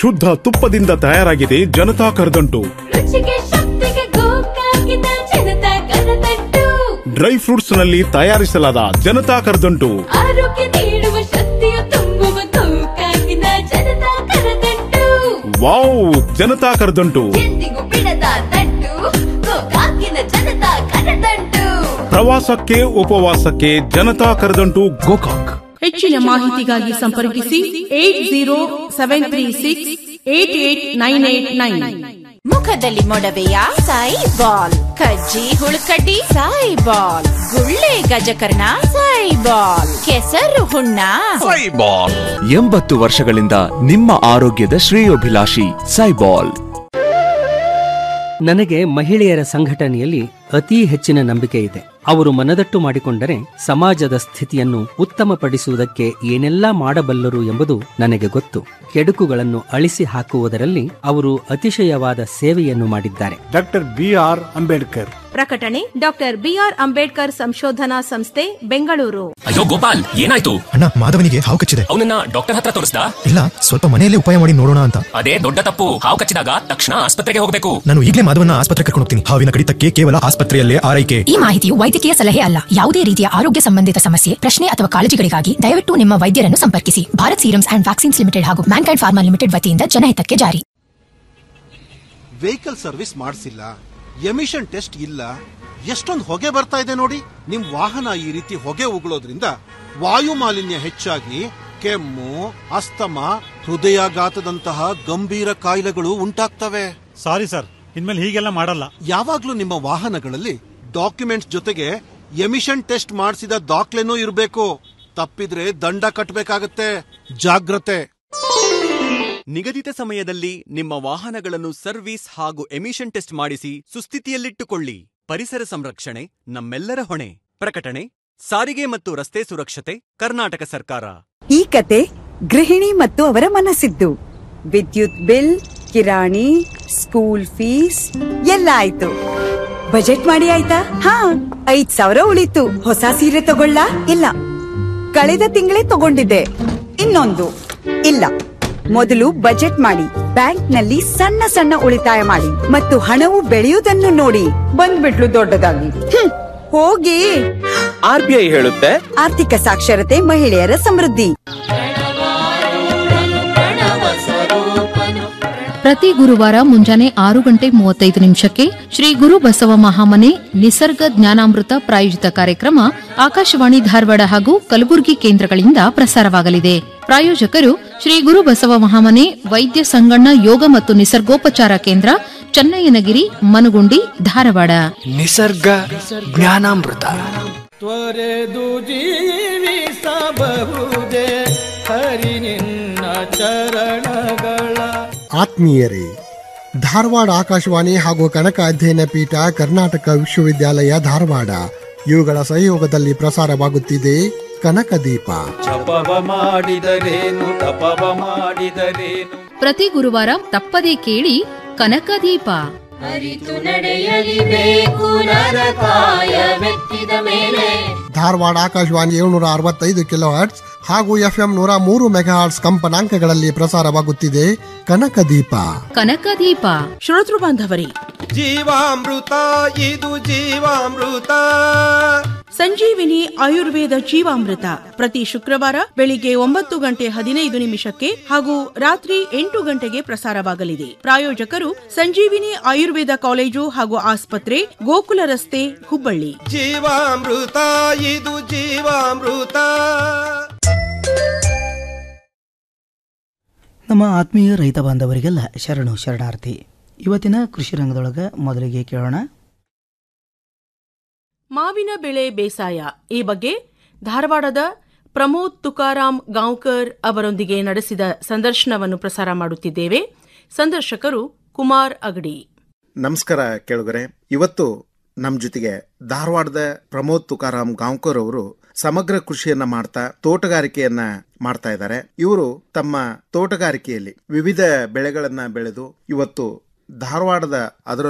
ಶುದ್ಧ ತುಪ್ಪದಿಂದ ತಯಾರಾಗಿದೆ ಜನತಾ ಕರ್ದಂಟು ರುಚಿಗೆ ಶಕ್ತಿಗೆ ಗೋಕಾಕಿನ ಜನತಾ ಕರತಟ್ಟು ಡ್ರೈ ಫ್ರೂಟ್ಸ್ ನಲ್ಲಿ ತಯಾರಿಸಲಾದ ಜನತಾ ಕರ್ದಂಟು ಆರೋಗ್ಯ ನೀಡುವ ಶಕ್ತಿಯ ತುಂಬುವ ಗೋಕಾಕಿನ ಜನತಾ ಕರತಟ್ಟು ವಾವ್ ಜನತಾ ಕರ್ದಂಟು ಎಂದಿಗೂ ಬಿಡದ ತಟ್ಟು ಗೋಕಾಕಿನ ಜನತಾ ಕರತಟ್ಟು ಪ್ರವಾಸಕ್ಕೆ ಉಪವಾಸಕ್ಕೆ ಜನತಾ ಕರ್ದಂಟು ಗೋಕಾಕ್ ಹೆಚ್ಚಿನ ಮಾಹಿತಿಗಾಗಿ ಸಂಪರ್ಕಿಸಿ eight zero seven three six eight eight nine eight nine ಮುಖದಲ್ಲಿ ಮೊಡವೆಯ ಸಾಯಿ ಬಾಲ್ ಕಜ್ಜಿ ಹುಳುಕಡ್ಡಿ ಸಾಯಿ ಬಾಲ್ ಗುಳ್ಳೆ ಗಜಕರ್ಣ ಸಾಯಿ ಬಾಲ್ ಕೆಸರು ಹುಣ್ಣ ಎಂಬತ್ತು ವರ್ಷಗಳಿಂದ ನಿಮ್ಮ ಆರೋಗ್ಯದ ಶ್ರೇಯೋಭಿಲಾಷಿ ಸೈಬಾಲ್ ನನಗೆ ಮಹಿಳೆಯರ ಸಂಘಟನೆಯಲ್ಲಿ ಅತೀ ಹೆಚ್ಚಿನ ನಂಬಿಕೆ ಇದೆ ಅವರು ಮನದಟ್ಟು ಮಾಡಿಕೊಂಡರೆ ಸಮಾಜದ ಸ್ಥಿತಿಯನ್ನು ಉತ್ತಮಪಡಿಸುವುದಕ್ಕೆ ಏನೆಲ್ಲಾ ಮಾಡಬಲ್ಲರು ಎಂಬುದು ನನಗೆ ಗೊತ್ತು ಕೆಡುಕುಗಳನ್ನು ಅಳಿಸಿ ಹಾಕುವುದರಲ್ಲಿ ಅವರು ಅತಿಶಯವಾದ ಸೇವೆಯನ್ನು ಮಾಡಿದ್ದಾರೆ ಡಾಕ್ಟರ್ ಬಿ ಆರ್ ಅಂಬೇಡ್ಕರ್ ಪ್ರಕಟಣೆ ಡಾಕ್ಟರ್ ಬಿಆರ್ ಅಂಬೇಡ್ಕರ್ ಸಂಶೋಧನಾ ಸಂಸ್ಥೆ ಬೆಂಗಳೂರು ಅಯ್ಯೋ ಗೋಪಾಲ್ ಏನಾಯ್ತು ಅಣ್ಣ ಮಾಧವನಿಗೆ ಹಾವು ಕಚ್ಚಿದೆ ಅವನನ್ನ ಡಾಕ್ಟರ್ ಹತ್ರ ತೋರಿಸ್ದ ಇಲ್ಲ ಸ್ವಲ್ಪ ಮನೆಯಲ್ಲೇ ಉಪಾಯ ಮಾಡಿ ನೋಡೋಣ ಅಂತ ಅದೇ ದೊಡ್ಡ ತಪ್ಪು ಹಾವು ಕಚ್ಚಿದಾಗ ತಕ್ಷಣ ಆಸ್ಪತ್ರೆಗೆ ಹೋಗ್ಬೇಕು ನಾನು ಈಗಲೇ ಮಾಧವನ ಆಸ್ಪತ್ರೆ ಕರ್ಕೊಂಡು ಹೋಗ್ತೀನಿ ಹಾವಿನ ಕಡಿತಕ್ಕೆ ಕೇವಲ ಆಸ್ಪತ್ರೆಯಲ್ಲೇ ಆರೈಕೆ ಈ ಮಾಹಿತಿಯು ವೈದ್ಯಕೀಯ ಸಲಹೆ ಅಲ್ಲ ಯಾವುದೇ ರೀತಿಯ ಆರೋಗ್ಯ ಸಂಬಂಧಿತ ಸಮಸ್ಯೆ ಪ್ರಶ್ನೆ ಅಥವಾ ಕಾಳಜಿಗಳಿಗಾಗಿ ದಯವಿಟ್ಟು ನಿಮ್ಮ ವೈದ್ಯರನ್ನು ಸಂಪರ್ಕಿಸಿ Bharat serums and vaccines limited ಹಾಗೂ ಮ್ಯಾನ್ಕೈಂಡ್ ಫಾರ್ಮಾ ಲಿಮಿಟೆಡ್ ವತಿಯಿಂದ ಜನಹಿತಕ್ಕೆ ಜಾರಿ ವೆಹಿಕಲ್ ಸರ್ವಿಸ್ ಮಾಡಿಸಿಲ್ಲ ಎಮಿಷನ್ ಟೆಸ್ಟ್ ಇಲ್ಲ ಎಷ್ಟೊಂದು ಹೊಗೆ ಬರ್ತಾ ಇದೆ ನೋಡಿ ನಿಮ್ ವಾಹನ ಈ ರೀತಿ ಹೊಗೆ ಉಗುಳೋದ್ರಿಂದ ವಾಯು ಮಾಲಿನ್ಯ ಹೆಚ್ಚಾಗಿ ಕೆಮ್ಮು ಅಸ್ತಮ ಹೃದಯಾಘಾತದಂತಹ ಗಂಭೀರ ಕಾಯಿಲೆಗಳು ಉಂಟಾಗ್ತವೆ ಸಾರಿ ಸರ್ ಇನ್ಮೇಲೆ ಹೀಗೆಲ್ಲ ಮಾಡಲ್ಲ ಯಾವಾಗ್ಲೂ ನಿಮ್ಮ ವಾಹನಗಳಲ್ಲಿ ಡಾಕ್ಯುಮೆಂಟ್ಸ್ ಜೊತೆಗೆ ಎಮಿಷನ್ ಟೆಸ್ಟ್ ಮಾಡಿಸಿದ ದಾಖಲೆನೂ ಇರಬೇಕು ತಪ್ಪಿದ್ರೆ ದಂಡ ಕಟ್ಟಬೇಕಾಗತ್ತೆ ಜಾಗ್ರತೆ ನಿಗದಿತ ಸಮಯದಲ್ಲಿ ನಿಮ್ಮ ವಾಹನಗಳನ್ನು ಸರ್ವಿಸ್ ಹಾಗೂ ಎಮಿಷನ್ ಟೆಸ್ಟ್ ಮಾಡಿಸಿ ಸುಸ್ಥಿತಿಯಲ್ಲಿಟ್ಟುಕೊಳ್ಳಿ ಪರಿಸರ ಸಂರಕ್ಷಣೆ ನಮ್ಮೆಲ್ಲರ ಹೊಣೆ ಪ್ರಕಟಣೆ ಸಾರಿಗೆ ಮತ್ತು ರಸ್ತೆ ಸುರಕ್ಷತೆ ಕರ್ನಾಟಕ ಸರ್ಕಾರ ಈ ಕತೆ ಗೃಹಿಣಿ ಮತ್ತು ಅವರ ಮನಸ್ಸಿದ್ದು ವಿದ್ಯುತ್ ಬಿಲ್ ಕಿರಾಣಿ ಸ್ಕೂಲ್ ಫೀಸ್ ಎಲ್ಲ ಆಯ್ತು ಬಜೆಟ್ ಮಾಡಿ ಆಯ್ತಾ ಹಾ ಐದ್ ಸಾವಿರ ಉಳಿತು ಹೊಸ ಸೀರೆ ತಗೊಳ್ಳ ಇಲ್ಲ ಕಳೆದ ತಿಂಗಳೇ ತಗೊಂಡಿದ್ದೆ ಇನ್ನೊಂದು ಇಲ್ಲ ಮೊದಲು ಬಜೆಟ್ ಮಾಡಿ ಬ್ಯಾಂಕ್ನಲ್ಲಿ ಸಣ್ಣ ಸಣ್ಣ ಉಳಿತಾಯ ಮಾಡಿ ಮತ್ತು ಹಣವು ಬೆಳೆಯುವುದನ್ನು ನೋಡಿ ಬಂದ್ಬಿಟ್ಲು ದೊಡ್ಡದಾಗಿ ಹ್ಮ್, ಹೋಗಿ ಆರ್ಬಿಐ ಹೇಳುತ್ತೆ ಆರ್ಥಿಕ ಸಾಕ್ಷರತೆ ಮಹಿಳೆಯರ ಸಮೃದ್ಧಿ ಪ್ರತಿ ಗುರುವಾರ ಮುಂಜಾನೆ ಆರು ಗಂಟೆ ಮೂವತ್ತೈದು ನಿಮಿಷಕ್ಕೆ ಶ್ರೀ ಗುರು ಬಸವ ಮಹಾಮನೆ ನಿಸರ್ಗ ಜ್ಞಾನಾಮೃತ ಪ್ರಾಯೋಜಿತ ಕಾರ್ಯಕ್ರಮ ಆಕಾಶವಾಣಿ ಧಾರವಾಡ ಹಾಗೂ ಕಲಬುರಗಿ ಕೇಂದ್ರಗಳಿಂದ ಪ್ರಸಾರವಾಗಲಿದೆ ಪ್ರಾಯೋಜಕರು ಶ್ರೀ ಗುರು ಬಸವ ಮಹಾಮನೆ ವೈದ್ಯ ಸಂಗಣ್ಣ ಯೋಗ ಮತ್ತು ನಿಸರ್ಗೋಪಚಾರ ಕೇಂದ್ರ ಚನ್ನಯ್ಯನಗಿರಿ ಮನುಗುಂಡಿ ಧಾರವಾಡ ನಿಸರ್ಗ ಜ್ಞಾನಾಮೃತ ತ್ವರೆದು ಜೀವಿಸಬಹುದೇ ಹರಿ ನಿನ್ನ ಚರಣಗಳ ಆತ್ಮೀಯರೇ ಧಾರವಾಡ ಆಕಾಶವಾಣಿ ಹಾಗೂ ಕನಕ ಅಧ್ಯಯನ ಪೀಠ ಕರ್ನಾಟಕ ವಿಶ್ವವಿದ್ಯಾಲಯ ಧಾರವಾಡ ಇವುಗಳ ಸಹಯೋಗದಲ್ಲಿ ಪ್ರಸಾರವಾಗುತ್ತಿದೆ ಕನಕ ದೀಪ ಜಪವ ಮಾಡಿದರೇನು ತಪವ ಮಾಡಿದರೇನು ಪ್ರತಿ ಗುರುವಾರ ತಪ್ಪದೇ ಕೇಳಿ ಕನಕದೀಪ ಅರಿತು ನಡೆಯಲಿಬೇಕು ನರಕಾಯವೆತ್ತಿದ ಮೇಲೆ ಧಾರವಾಡ ಆಕಾಶವಾಣಿ ಏಳ್ನೂರ ಅರವತ್ತೈದು ಕಿಲೋ ಹರ್ಟ್ಸ್ ಹಾಗೂ ಎಫ್ಎಂ ನೂರ ಮೂರು ಮೆಗಾಹರ್ಟ್ಸ್ ಕಂಪನಾಂಕಗಳಲ್ಲಿ ಪ್ರಸಾರವಾಗುತ್ತಿದೆ ಕನಕ ದೀಪ ಕನಕದೀಪ ಶ್ರೋತೃ ಬಾಂಧವರೇ ಜೀವಾಮೃತ ಇದು ಜೀವಾಮೃತ ಸಂಜೀವಿನಿ ಆಯುರ್ವೇದ ಜೀವಾಮೃತ ಪ್ರತಿ ಶುಕ್ರವಾರ ಬೆಳಿಗ್ಗೆ ಒಂಬತ್ತು ಗಂಟೆ ಹದಿನೈದು ನಿಮಿಷಕ್ಕೆ ಹಾಗೂ ರಾತ್ರಿ ಎಂಟು ಗಂಟೆಗೆ ಪ್ರಸಾರವಾಗಲಿದೆ ಪ್ರಾಯೋಜಕರು ಸಂಜೀವಿನಿ ಆಯುರ್ವೇದ ಕಾಲೇಜು ಹಾಗೂ ಆಸ್ಪತ್ರೆ ಗೋಕುಲ ರಸ್ತೆ ಹುಬ್ಬಳ್ಳಿ ಜೀವಾಮೃತ ಇದು ಜೀವಾಮೃತ ನಮ್ಮ ಆತ್ಮೀಯ ರೈತ ಬಾಂಧವರಿಗೆಲ್ಲ ಶರಣು ಶರಣಾರ್ಥಿ ಇವತ್ತಿನ ಕೃಷಿ ರಂಗದೊಳಗೆ ಮೊದಲಿಗೆ ಕೇಳೋಣ ಮಾವಿನ ಬೆಳೆ ಬೇಸಾಯ ಈ ಬಗ್ಗೆ ಧಾರವಾಡದ ಪ್ರಮೋದ್ ತುಕಾರಾಮ್ ಗಾಂವ್ಕರ್ ಅವರೊಂದಿಗೆ ನಡೆಸಿದ ಸಂದರ್ಶನವನ್ನು ಪ್ರಸಾರ ಮಾಡುತ್ತಿದ್ದೇವೆ ಸಂದರ್ಶಕರು ಕುಮಾರ್ ಅಗಡಿ ನಮಸ್ಕಾರ ಕೇಳುಗರೆ ಇವತ್ತು ನಮ್ಮ ಜೊತೆಗೆ ಧಾರವಾಡದ ಪ್ರಮೋದ್ ತುಕಾರಾಮ್ ಗಾಂವ್ಕರ್ ಅವರು ಸಮಗ್ರ ಕೃಷಿಯನ್ನ ಮಾಡ್ತಾ ತೋಟಗಾರಿಕೆಯನ್ನ ಮಾಡ್ತಾ ಇದ್ದಾರೆ ಇವರು ತಮ್ಮ ತೋಟಗಾರಿಕೆಯಲ್ಲಿ ವಿವಿಧ ಬೆಳೆಗಳನ್ನ ಬೆಳೆದು ಇವತ್ತು ಧಾರವಾಡದ ಅದರಲ್ಲೂ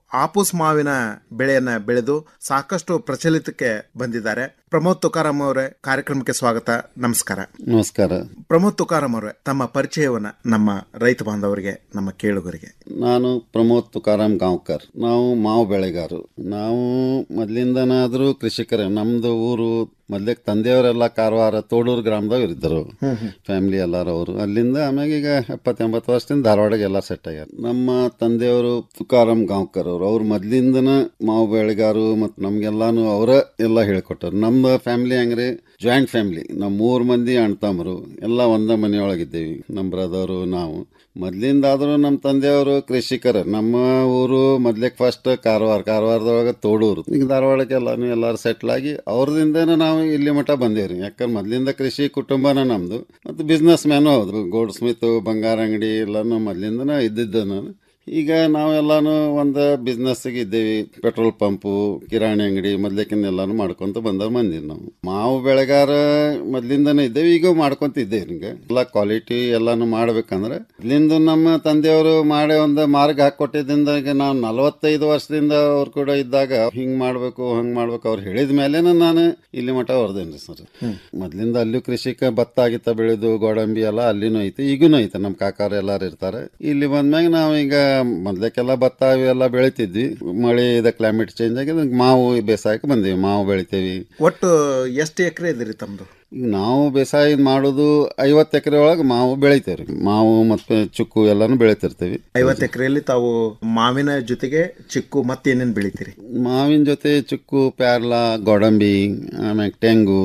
ಆಪೂಸ್ ಮಾವಿನ ಬೆಳೆಯನ್ನ ಬೆಳೆದು ಸಾಕಷ್ಟು ಪ್ರಚಲಿತಕ್ಕೆ ಬಂದಿದ್ದಾರೆ ಪ್ರಮೋದ್ ತುಕಾರಾಮ್ ಅವರೇ ಕಾರ್ಯಕ್ರಮಕ್ಕೆ ಸ್ವಾಗತ ನಮಸ್ಕಾರ ನಮಸ್ಕಾರ ಪ್ರಮೋದ್ ತುಕಾರಾಮ್ ಅವರೇ ತಮ್ಮ ಪರಿಚಯವನ್ನ ನಮ್ಮ ರೈತ ಬಾಂಧವರಿಗೆ ನಮ್ಮ ಕೇಳುಗರಿಗೆ ನಾನು ಪ್ರಮೋದ್ ತುಕಾರಾಮ್ ಗಾಂವ್ಕರ್ ನಾವು ಮಾವು ಬೆಳೆಗಾರರು ನಾವು ಮೊದಲಿಂದನಾದರೂ ಕೃಷಿಕರೇ ನಮ್ದು ಊರು ಮೊದ್ಲಿಗೆ ತಂದೆಯವರೆಲ್ಲ ಕಾರವಾರ ತೋಡೂರು ಗ್ರಾಮದಾಗ ಇದ್ದರು ಹ್ಮ್ ಹ್ಮ್. ಫ್ಯಾಮಿಲಿ ಎಲ್ಲಾರು ಅವರು ಅಲ್ಲಿಂದ ಆಮ್ಯಾಗ ಈಗ ಎಪ್ಪತ್ತೆಂಬತ್ತು ವರ್ಷದಿಂದ ಧಾರವಾಡಗೆ ಎಲ್ಲ ಸೆಟ್ ಆಗ್ಯಾರ ನಮ್ಮ ತಂದೆಯವರು ತುಕಾರಾಮ್ ಗಾಂವ್ಕರ್ ಅವರು ಅವ್ರು ಮೊದ್ಲಿಂದನ ಮಾವು ಬೆಳೆಗಾರು ಮತ್ತು ನಮ್ಗೆಲ್ಲಾನು ಅವರ ಎಲ್ಲ ಹೇಳ್ಕೊಟ್ಟಾರ ನಮ್ಮ ಫ್ಯಾಮಿಲಿ ಹೆಂಗ್ರಿ ಜಾಯಿಂಟ್ ಫ್ಯಾಮಿಲಿ ನಮ್ಮ ಮೂರು ಮಂದಿ ಅಣ್ತಮ್ಮರು ಎಲ್ಲ ಒಂದ ಮನೆಯೊಳಗಿದ್ದೇವೆ ನಮ್ಮ ಬ್ರದರು ನಾವು ಮೊದ್ಲಿಂದಾದರೂ ನಮ್ಮ ತಂದೆಯವರು ಕೃಷಿಕರು ನಮ್ಮ ಊರು ಮೊದ್ಲಿಗೆ ಫಸ್ಟ್ ಕಾರವಾರ ಕಾರವಾರದೊಳಗೆ ತೋಡೂರು ಈಗ ಧಾರವಾಡಕ್ಕೆ ಎಲ್ಲಾನು ಎಲ್ಲಾರು ಸೆಟ್ಲ್ ಆಗಿ ಅವ್ರದಿಂದನೇ ನಾವು ಇಲ್ಲಿ ಮಠ ಬಂದೇವ್ರಿ ಯಾಕಂದ್ರೆ ಮೊದ್ಲಿಂದ ಕೃಷಿ ಕುಟುಂಬನ ನಮ್ದು ಮತ್ತು ಬಿಸ್ನೆಸ್ ಮ್ಯಾನು ಹೌದು ಗೋಲ್ಡ್ ಸ್ಮಿತ್ ಬಂಗಾರ ಅಂಗಡಿ ಎಲ್ಲಾನು ಮೊದ್ಲಿಂದನೇ ಇದ್ದಿದ್ದ ನಾನು ಈಗ ನಾವೆಲ್ಲಾನು ಒಂದು ಬಿಸ್ನೆಸ್ಗೆ ಇದ್ದೇವಿ ಪೆಟ್ರೋಲ್ ಪಂಪು ಕಿರಾಣಿ ಅಂಗಡಿ ಮೊದ್ಲೇಕಿನೆಲ್ಲಾನು ಮಾಡ್ಕೊಂತ ಬಂದ ಮಂದಿ ನಾವು ಮಾವು ಬೆಳೆಗಾರ ಮೊದ್ಲಿಂದನೇ ಇದ್ದೇವೆ ಈಗ ಮಾಡ್ಕೊಂತ ಇದ್ದೇವೆ ಈಗ ಎಲ್ಲ ಕ್ವಾಲಿಟಿ ಎಲ್ಲಾನು ಮಾಡ್ಬೇಕಂದ್ರೆ ಇಲ್ಲಿಂದ ನಮ್ಮ ತಂದೆಯವರು ಮಾಡಿ ಒಂದು ಮಾರ್ಗ ಹಾಕೊಟ್ಟಿದ್ದರಿಂದ ಈಗ ನಾನು ನಲವತ್ತೈದು ವರ್ಷದಿಂದ ಅವ್ರು ಕೂಡ ಇದ್ದಾಗ ಹಿಂಗ್ ಮಾಡ್ಬೇಕು ಹಂಗ್ ಮಾಡ್ಬೇಕು ಅವ್ರು ಹೇಳಿದ ಮೇಲೆನ ನಾನು ಇಲ್ಲಿ ಮಠ ಹೊರದೇನ್ರಿ ಸರ್ ಮೊದ್ಲಿಂದ ಅಲ್ಲೂ ಕೃಷಿಕ ಭತ್ತ ಆಗಿತ್ತ ಬೆಳೆದು ಗೋಡಂಬಿ ಎಲ್ಲ ಅಲ್ಲಿನೂ ಐತೆ ಈಗೂನು ಐತೆ ನಮ್ಮ ಕಾಕಾರ ಎಲ್ಲಾರು ಇರ್ತಾರೆ ಇಲ್ಲಿ ಬಂದ್ಮ್ಯಾಗ ನಾವು ಈಗ ಮೊದ್ಲಕ್ಕೆಲ್ಲ ಭತ್ತ ಇವೆಲ್ಲ ಬೆಳಿತಿದ್ವಿ ಮಳೆ ಇದ ಕ್ಲೈಮೇಟ್ ಚೇಂಜ್ ಆಗಿ ಮಾವು ಬೇಸಾಯಕ್ಕೆ ಬಂದೀವಿ ಮಾವು ಬೆಳಿತೇವಿ ಒಟ್ಟು ಎಷ್ಟು ಎಕರೆ ಇದ್ರಿ ತಮ್ದು ಈಗ ನಾವು ಬೇಸಾಯ ಮಾಡೋದು ಐವತ್ತು ಎಕರೆ ಒಳಗೆ ಮಾವು ಬೆಳಿತೇವ್ರಿ ಮಾವು ಮತ್ತೆ ಚುಕ್ಕು ಎಲ್ಲಾನು ಬೆಳಿತಿರ್ತೀವಿ ಐವತ್ತು ಎಕರೆಯಲ್ಲಿ ತಾವು ಮಾವಿನ ಜೊತೆಗೆ ಚಿಕ್ಕು ಮತ್ತೇನೇನು ಬೆಳಿತೀರಿ ಮಾವಿನ ಜೊತೆ ಚುಕ್ಕು ಪ್ಯಾರ್ಲ ಗೋಡಂಬಿ ಆಮ್ಯಾಗ ತೆಂಗು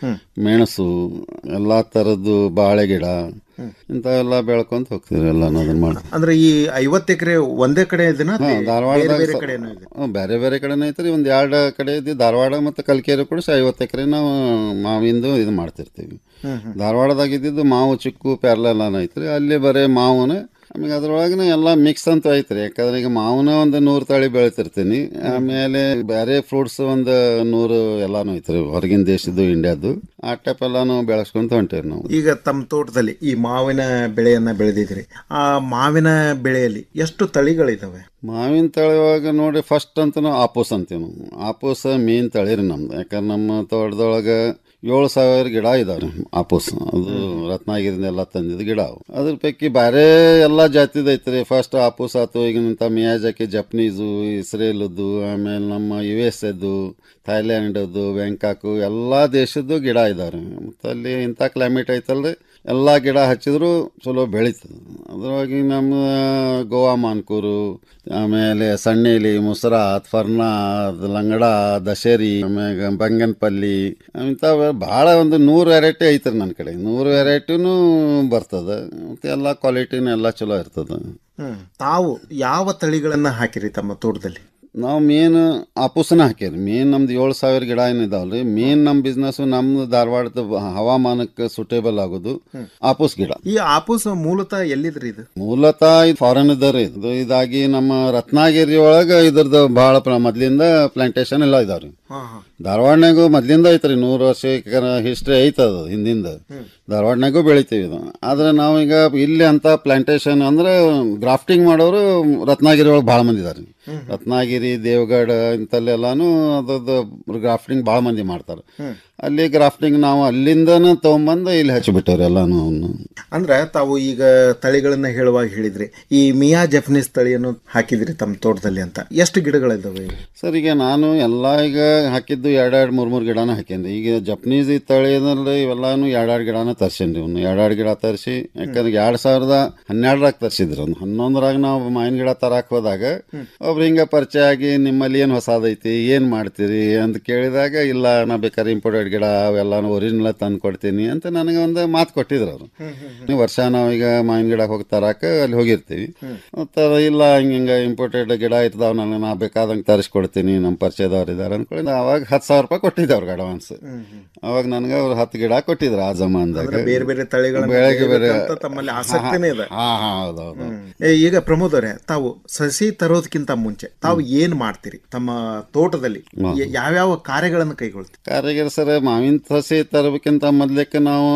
ಮೆಣಸು ಎಲ್ಲಾ ತರದ್ದು ಬಾಳೆ ಗಿಡ ಇಂಥವೆಲ್ಲ ಬೆಳ್ಕೊಂತ ಹೋಗ್ತೀವಿ ಎಲ್ಲಾನು ಅದನ್ನ ಮಾಡಿ ಅಂದ್ರೆ ಈ ಐವತ್ತು ಎಕರೆ ಒಂದೇ ಕಡೆ ಇದನ್ನ ಹಾ, ಧಾರವಾಡದಾಗ ಬೇರೆ ಸ- ಕಡೆನೂ ಇದೆ ಹ್ಮ್, ಬೇರೆ ಬೇರೆ ಕಡೆನೂ ಐತ್ರಿ ಒಂದ್ ಎರಡು ಕಡೆ ಇದ್ದು ಧಾರವಾಡ ಮತ್ತು ಕಲ್ಕೇರಿ ಕೂಡ ಐವತ್ತು ಎಕರೆ ನಾವು ಮಾವಿಂದು ಇದು ಮಾಡ್ತಿರ್ತೀವಿ ಹ್ಮ್, ಹ್ಮ್. ಧಾರವಾಡದಾಗ ಇದ್ದಿದ್ದು ಮಾವು ಚಿಕ್ಕು ಪ್ಯಾರ್ಲ ಎಲ್ಲಾನು ಐತ್ರಿ ಅಲ್ಲಿ ಬರೀ ಮಾವುನ ಆಮೇಲೆ ಅದ್ರೊಳಗನೆ ಎಲ್ಲ ಮಿಕ್ಸ್ ಅಂತ ಐತ್ರಿ ಯಾಕಂದ್ರೆ ಈಗ ಮಾವನ ಒಂದು ನೂರು ತಳಿ ಬೆಳಿತಿರ್ತೀನಿ ಆಮೇಲೆ ಬೇರೆ ಫ್ರೂಟ್ಸ್ ಒಂದು ನೂರು ಎಲ್ಲಾನು ಐತ್ರಿ ಹೊರಗಿನ ದೇಶದ್ದು ಇಂಡಿಯಾದ್ದು ಆ ಟೈಪ್ ಎಲ್ಲಾನು ಬೆಳೆಸ್ಕೊಂತ ಹೊಂಟೇವಿ ನಾವು ಈಗ ತಮ್ಮ ತೋಟದಲ್ಲಿ ಈ ಮಾವಿನ ಬೆಳೆಯನ್ನ ಬೆಳೆದಿದ್ರಿ ಆ ಮಾವಿನ ಬೆಳೆಯಲ್ಲಿ ಎಷ್ಟು ತಳಿಗಳಿದಾವೆ ಮಾವಿನ ತಳಿ ಒಳಗೆ ನೋಡಿ ಫಸ್ಟ್ ಅಂತೂ ಆಪೂಸ್ ಅಂತೀವಿ ನಾವು ಆಪೂಸ್ ಮೇನ್ ತಳಿ ರೀ ನಮ್ದು ಯಾಕಂದ್ರೆ ನಮ್ಮ ತೋಟದೊಳಗೆ ಏಳು ಸಾವಿರ ಗಿಡ ಇದಾವ್ರಿ ಆಪೂಸ್ ಅದು ರತ್ನಗಿರಿಂದ ಎಲ್ಲ ತಂದಿದ್ದು ಗಿಡ ಅವು ಅದ್ರ ಪೈಕಿ ಬೇರೆ ಎಲ್ಲ ಜಾತಿದು ಐತ್ರಿ ಫಸ್ಟ್ ಆಪೂಸ್ ಆತು ಈಗಿನಂತ ಮಿಯಾಜಾಕಿ ಜಪ್ನೀಸು ಇಸ್ರೇಲದ್ದು ಆಮೇಲೆ ನಮ್ಮ ಯು ಎಸ್ ಎದ್ದು ಥೈಲ್ಯಾಂಡದ್ದು ಬ್ಯಾಂಕಾಕು ಎಲ್ಲ ದೇಶದ್ದು ಗಿಡ ಇದಾವ್ರಿ ಮತ್ತು ಅಲ್ಲಿ ಇಂಥ ಕ್ಲೈಮೇಟ್ ಐತಲ್ರಿ ಎಲ್ಲ ಗಿಡ ಹಚ್ಚಿದ್ರು ಚಲೋ ಬೆಳೀತದೆ ಅದ್ರೊಳಗೆ ನಮ್ಮ ಗೋವಾ ಮಾನ್ಕೂರು ಆಮೇಲೆ ಸಣ್ಣೇಲಿ ಮುಸರಾತ್ ಫರ್ನಾದ್ ಲಂಗಡ ದಶೇರಿ ಆಮ್ಯಾಗ ಬಂಗನಪಲ್ಲಿ ಇಂಥವು ಭಾಳ ಒಂದು ನೂರು ವೆರೈಟಿ ಐತ್ರಿ ನನ್ನ ಕಡೆ ನೂರು ವೆರೈಟಿನೂ ಬರ್ತದೆ ಮತ್ತು ಎಲ್ಲ ಕ್ವಾಲಿಟಿನೂ ಎಲ್ಲ ಚಲೋ ಇರ್ತದೆ ಹ್ಮ್ ತಾವು ಯಾವ ತಳಿಗಳನ್ನ ಹಾಕಿರಿ ತಮ್ಮ ತೋಟದಲ್ಲಿ ನಾವು ಮೇನ್ ಆಪೂಸನ ಹಾಕೇರಿ ಮೇನ್ ನಮ್ದು ಏಳು ಸಾವಿರ ಗಿಡ ಏನಿದಾವಲ್ರಿ ಮೇನ್ ನಮ್ಮ ಬಿಸ್ನೆಸ್ ನಮ್ದು ಧಾರವಾಡದ ಹವಾಮಾನಕ್ಕೆ ಸುಟೇಬಲ್ ಆಗೋದು ಆಪೂಸ್ ಗಿಡ ಈ ಆಪೂಸ್ ಮೂಲತಃ ಎಲ್ಲಿದ್ರಿ ಇದು ಮೂಲತಃ ಇದು ಫಾರಿನ್ ಇದ್ದಾರೆ ಇದು ಇದಾಗಿ ನಮ್ಮ ರತ್ನಾಗಿರಿ ಒಳಗ ಇದ್ರದ್ದು ಬಹಳ ಪ್ರ- ಮೊದ್ಲಿಂದ ಪ್ಲಾಂಟೇಶನ್ ಎಲ್ಲ ಇದಾವ್ರಿ ಧಾರವಾಡನಾಗೂ ಮೊದ್ಲಿಂದ ಐತ್ರಿ ನೂರು ವರ್ಷ ಹಿಸ್ಟ್ರಿ ಐತದ ಹಿಂದಿಂದ ಧಾರವಾಡನಾಗೂ ಬೆಳಿತೀವಿ ಇದು ಆದ್ರೆ ನಾವೀಗ ಇಲ್ಲಿ ಅಂತ ಪ್ಲಾಂಟೇಶನ್ ಅಂದ್ರೆ ಗ್ರಾಫ್ಟಿಂಗ್ ಮಾಡೋರು ರತ್ನಾಗಿರಿ ಒಳಗೆ ಭಾಳ ಮಂದಿ ಇದಾರೆ ರತ್ನಾಗಿರಿ ದೇವಗಢ ಇಂಥಲ್ಲೆಲ್ಲಾನು ಅದ್ರದ್ದು ಗ್ರಾಫ್ಟಿಂಗ್ ಭಾಳ ಮಂದಿ ಮಾಡ್ತಾರೆ ಅಲ್ಲಿ ಗ್ರಾಫ್ಟಿಂಗ್ ನಾವು ಅಲ್ಲಿಂದನೂ ತೊಗೊಂಬಂದು ಇಲ್ಲಿ ಹಚ್ಚಿಬಿಟ್ಟವ್ರಿ ಎಲ್ಲಾನು ಅವನ್ನ ಅಂದ್ರ ತಾವು ಈಗ ತಳಿಗಳನ್ನ ಹೇಳುವಾಗ ಹೇಳಿದ್ರಿ ಈ ಮಿಯಾ ಜಪನೀಸ್ ತಳಿಯನ್ನು ಹಾಕಿದ್ರಿ ತಮ್ಮ ತೋಟದಲ್ಲಿ ಅಂತ ಎಷ್ಟು ಗಿಡಗಳಿದ್ದಾವೆ ಈಗ? ಸರ್ ಈಗ ನಾನು ಎಲ್ಲ ಈಗ ಹಾಕಿದ್ದು ಎರಡೆರಡು ಮೂರು ಮೂರು ಗಿಡನ ಹಾಕೇನ್ರಿ ಈಗ ಜಪನೀಸ್ ಈ ತಳಿ ಏನಂದ್ರೆ ಇವೆಲ್ಲಾನು ಎರಡೆರಡು ಗಿಡನ ತರ್ಸೇನ್ರಿ ಇವ್ನು ಎರಡೆರಡು ಗಿಡ ತರಿಸಿ ಯಾಕಂದ್ರೆ ಎರಡ್ ಸಾವಿರದ ಹನ್ನೆರಡರಾಗ ತರ್ಸಿದ್ರು ಒಂದು ಹನ್ನೊಂದರಾಗ ನಾವು ಮಾವಿನ ಗಿಡ ತರಾಕ್ ಹೋದಾಗ ಒಬ್ರು ಹಿಂಗ ಪರಿಚಯ ಆಗಿ ನಿಮ್ಮಲ್ಲಿ ಏನು ಹೊಸದೈತಿ ಏನ್ ಮಾಡ್ತೀರಿ ಅಂತ ಕೇಳಿದಾಗ ಇಲ್ಲ ನಾ ಬೇಕಾದ್ರೆ ಇಂಪೋರ್ಟೆಡ್ ಗಿಡ ಅವೆಲ್ಲ ಒರಿಜಿನಲ್ ತಂದು ಕೊಡ್ತೀನಿ ಅಂತ ನನಗೆ ಒಂದು ಮಾತು ಕೊಟ್ಟಿದ್ರು ಅವರು ನೀವು ವರ್ಷ ನಾವೀಗ ಮಾವಿನ ಗಿಡ ಹೋಗಿ ತರಾಕ ಅಲ್ಲಿ ಹೋಗಿರ್ತೀವಿ ಮತ್ತೆ ಇಲ್ಲ ಹಿಂಗ ಹಿಂಗ ಇಂಪೋರ್ಟೆಡ್ ಗಿಡ ಇರ್ತಾವ ನನಗೆ ನಾ ಬೇಕಾದಂಗೆ ತರಿಸ್ಕೊಡ್ತೀನಿ ನಮ್ಮ ಪರಿಚಯದವ್ರು ಇದಾರೆ ಅನ್ಕೊಳ್ಳಿ ಅವಾಗ ಹತ್ತು ಸಾವಿರ ರೂಪಾಯಿ ಕೊಟ್ಟಿದ್ದೆ ಅವ್ರಿಗೆ ಅಡ್ವಾನ್ಸ್ ಅವಾಗ ನನಗೆ ಅವ್ರು ಹತ್ತು ಗಿಡ ಕೊಟ್ಟಿದ್ರು ಆ ಜಮಾನ್ದಾಗ ಅಂದ್ರೆ ಬೇರೆ ಬೇರೆ ತಳಿಗಳನ್ನ ಬೆಳಗ್ಗೆ ಬೇರೆ ಬೆಳಿಬೇಕಂತ ತಮ್ಮಲ್ಲಿ ಆಸಕ್ತಿನೇ ಇದೆ ಹಾ ಹಾ ಹೌದೌದು ಏ, ಈಗ ಪ್ರಮೋದ್ ಅವರೇ ತಾವು ಸಸಿ ತರೋದಕ್ಕಿಂತ ಮುಂಚೆ ತಾವು ಏನ್ ಮಾಡ್ತೀರಿ ತಮ್ಮ ತೋಟದಲ್ಲಿ ಹ್ಮ್. ಯ- ಯಾವ್ಯಾವ ಕಾರ್ಯಗಳನ್ನು ಕೈಗೊಳ್ತೀರಿ ಕಾರಿಗರ್ ಸರ್ ಮಾವಿನ ಸಸಿ ತರಬೇಕಿಂತ ಮೊದ್ಲಕ್ಕೆ ನಾವು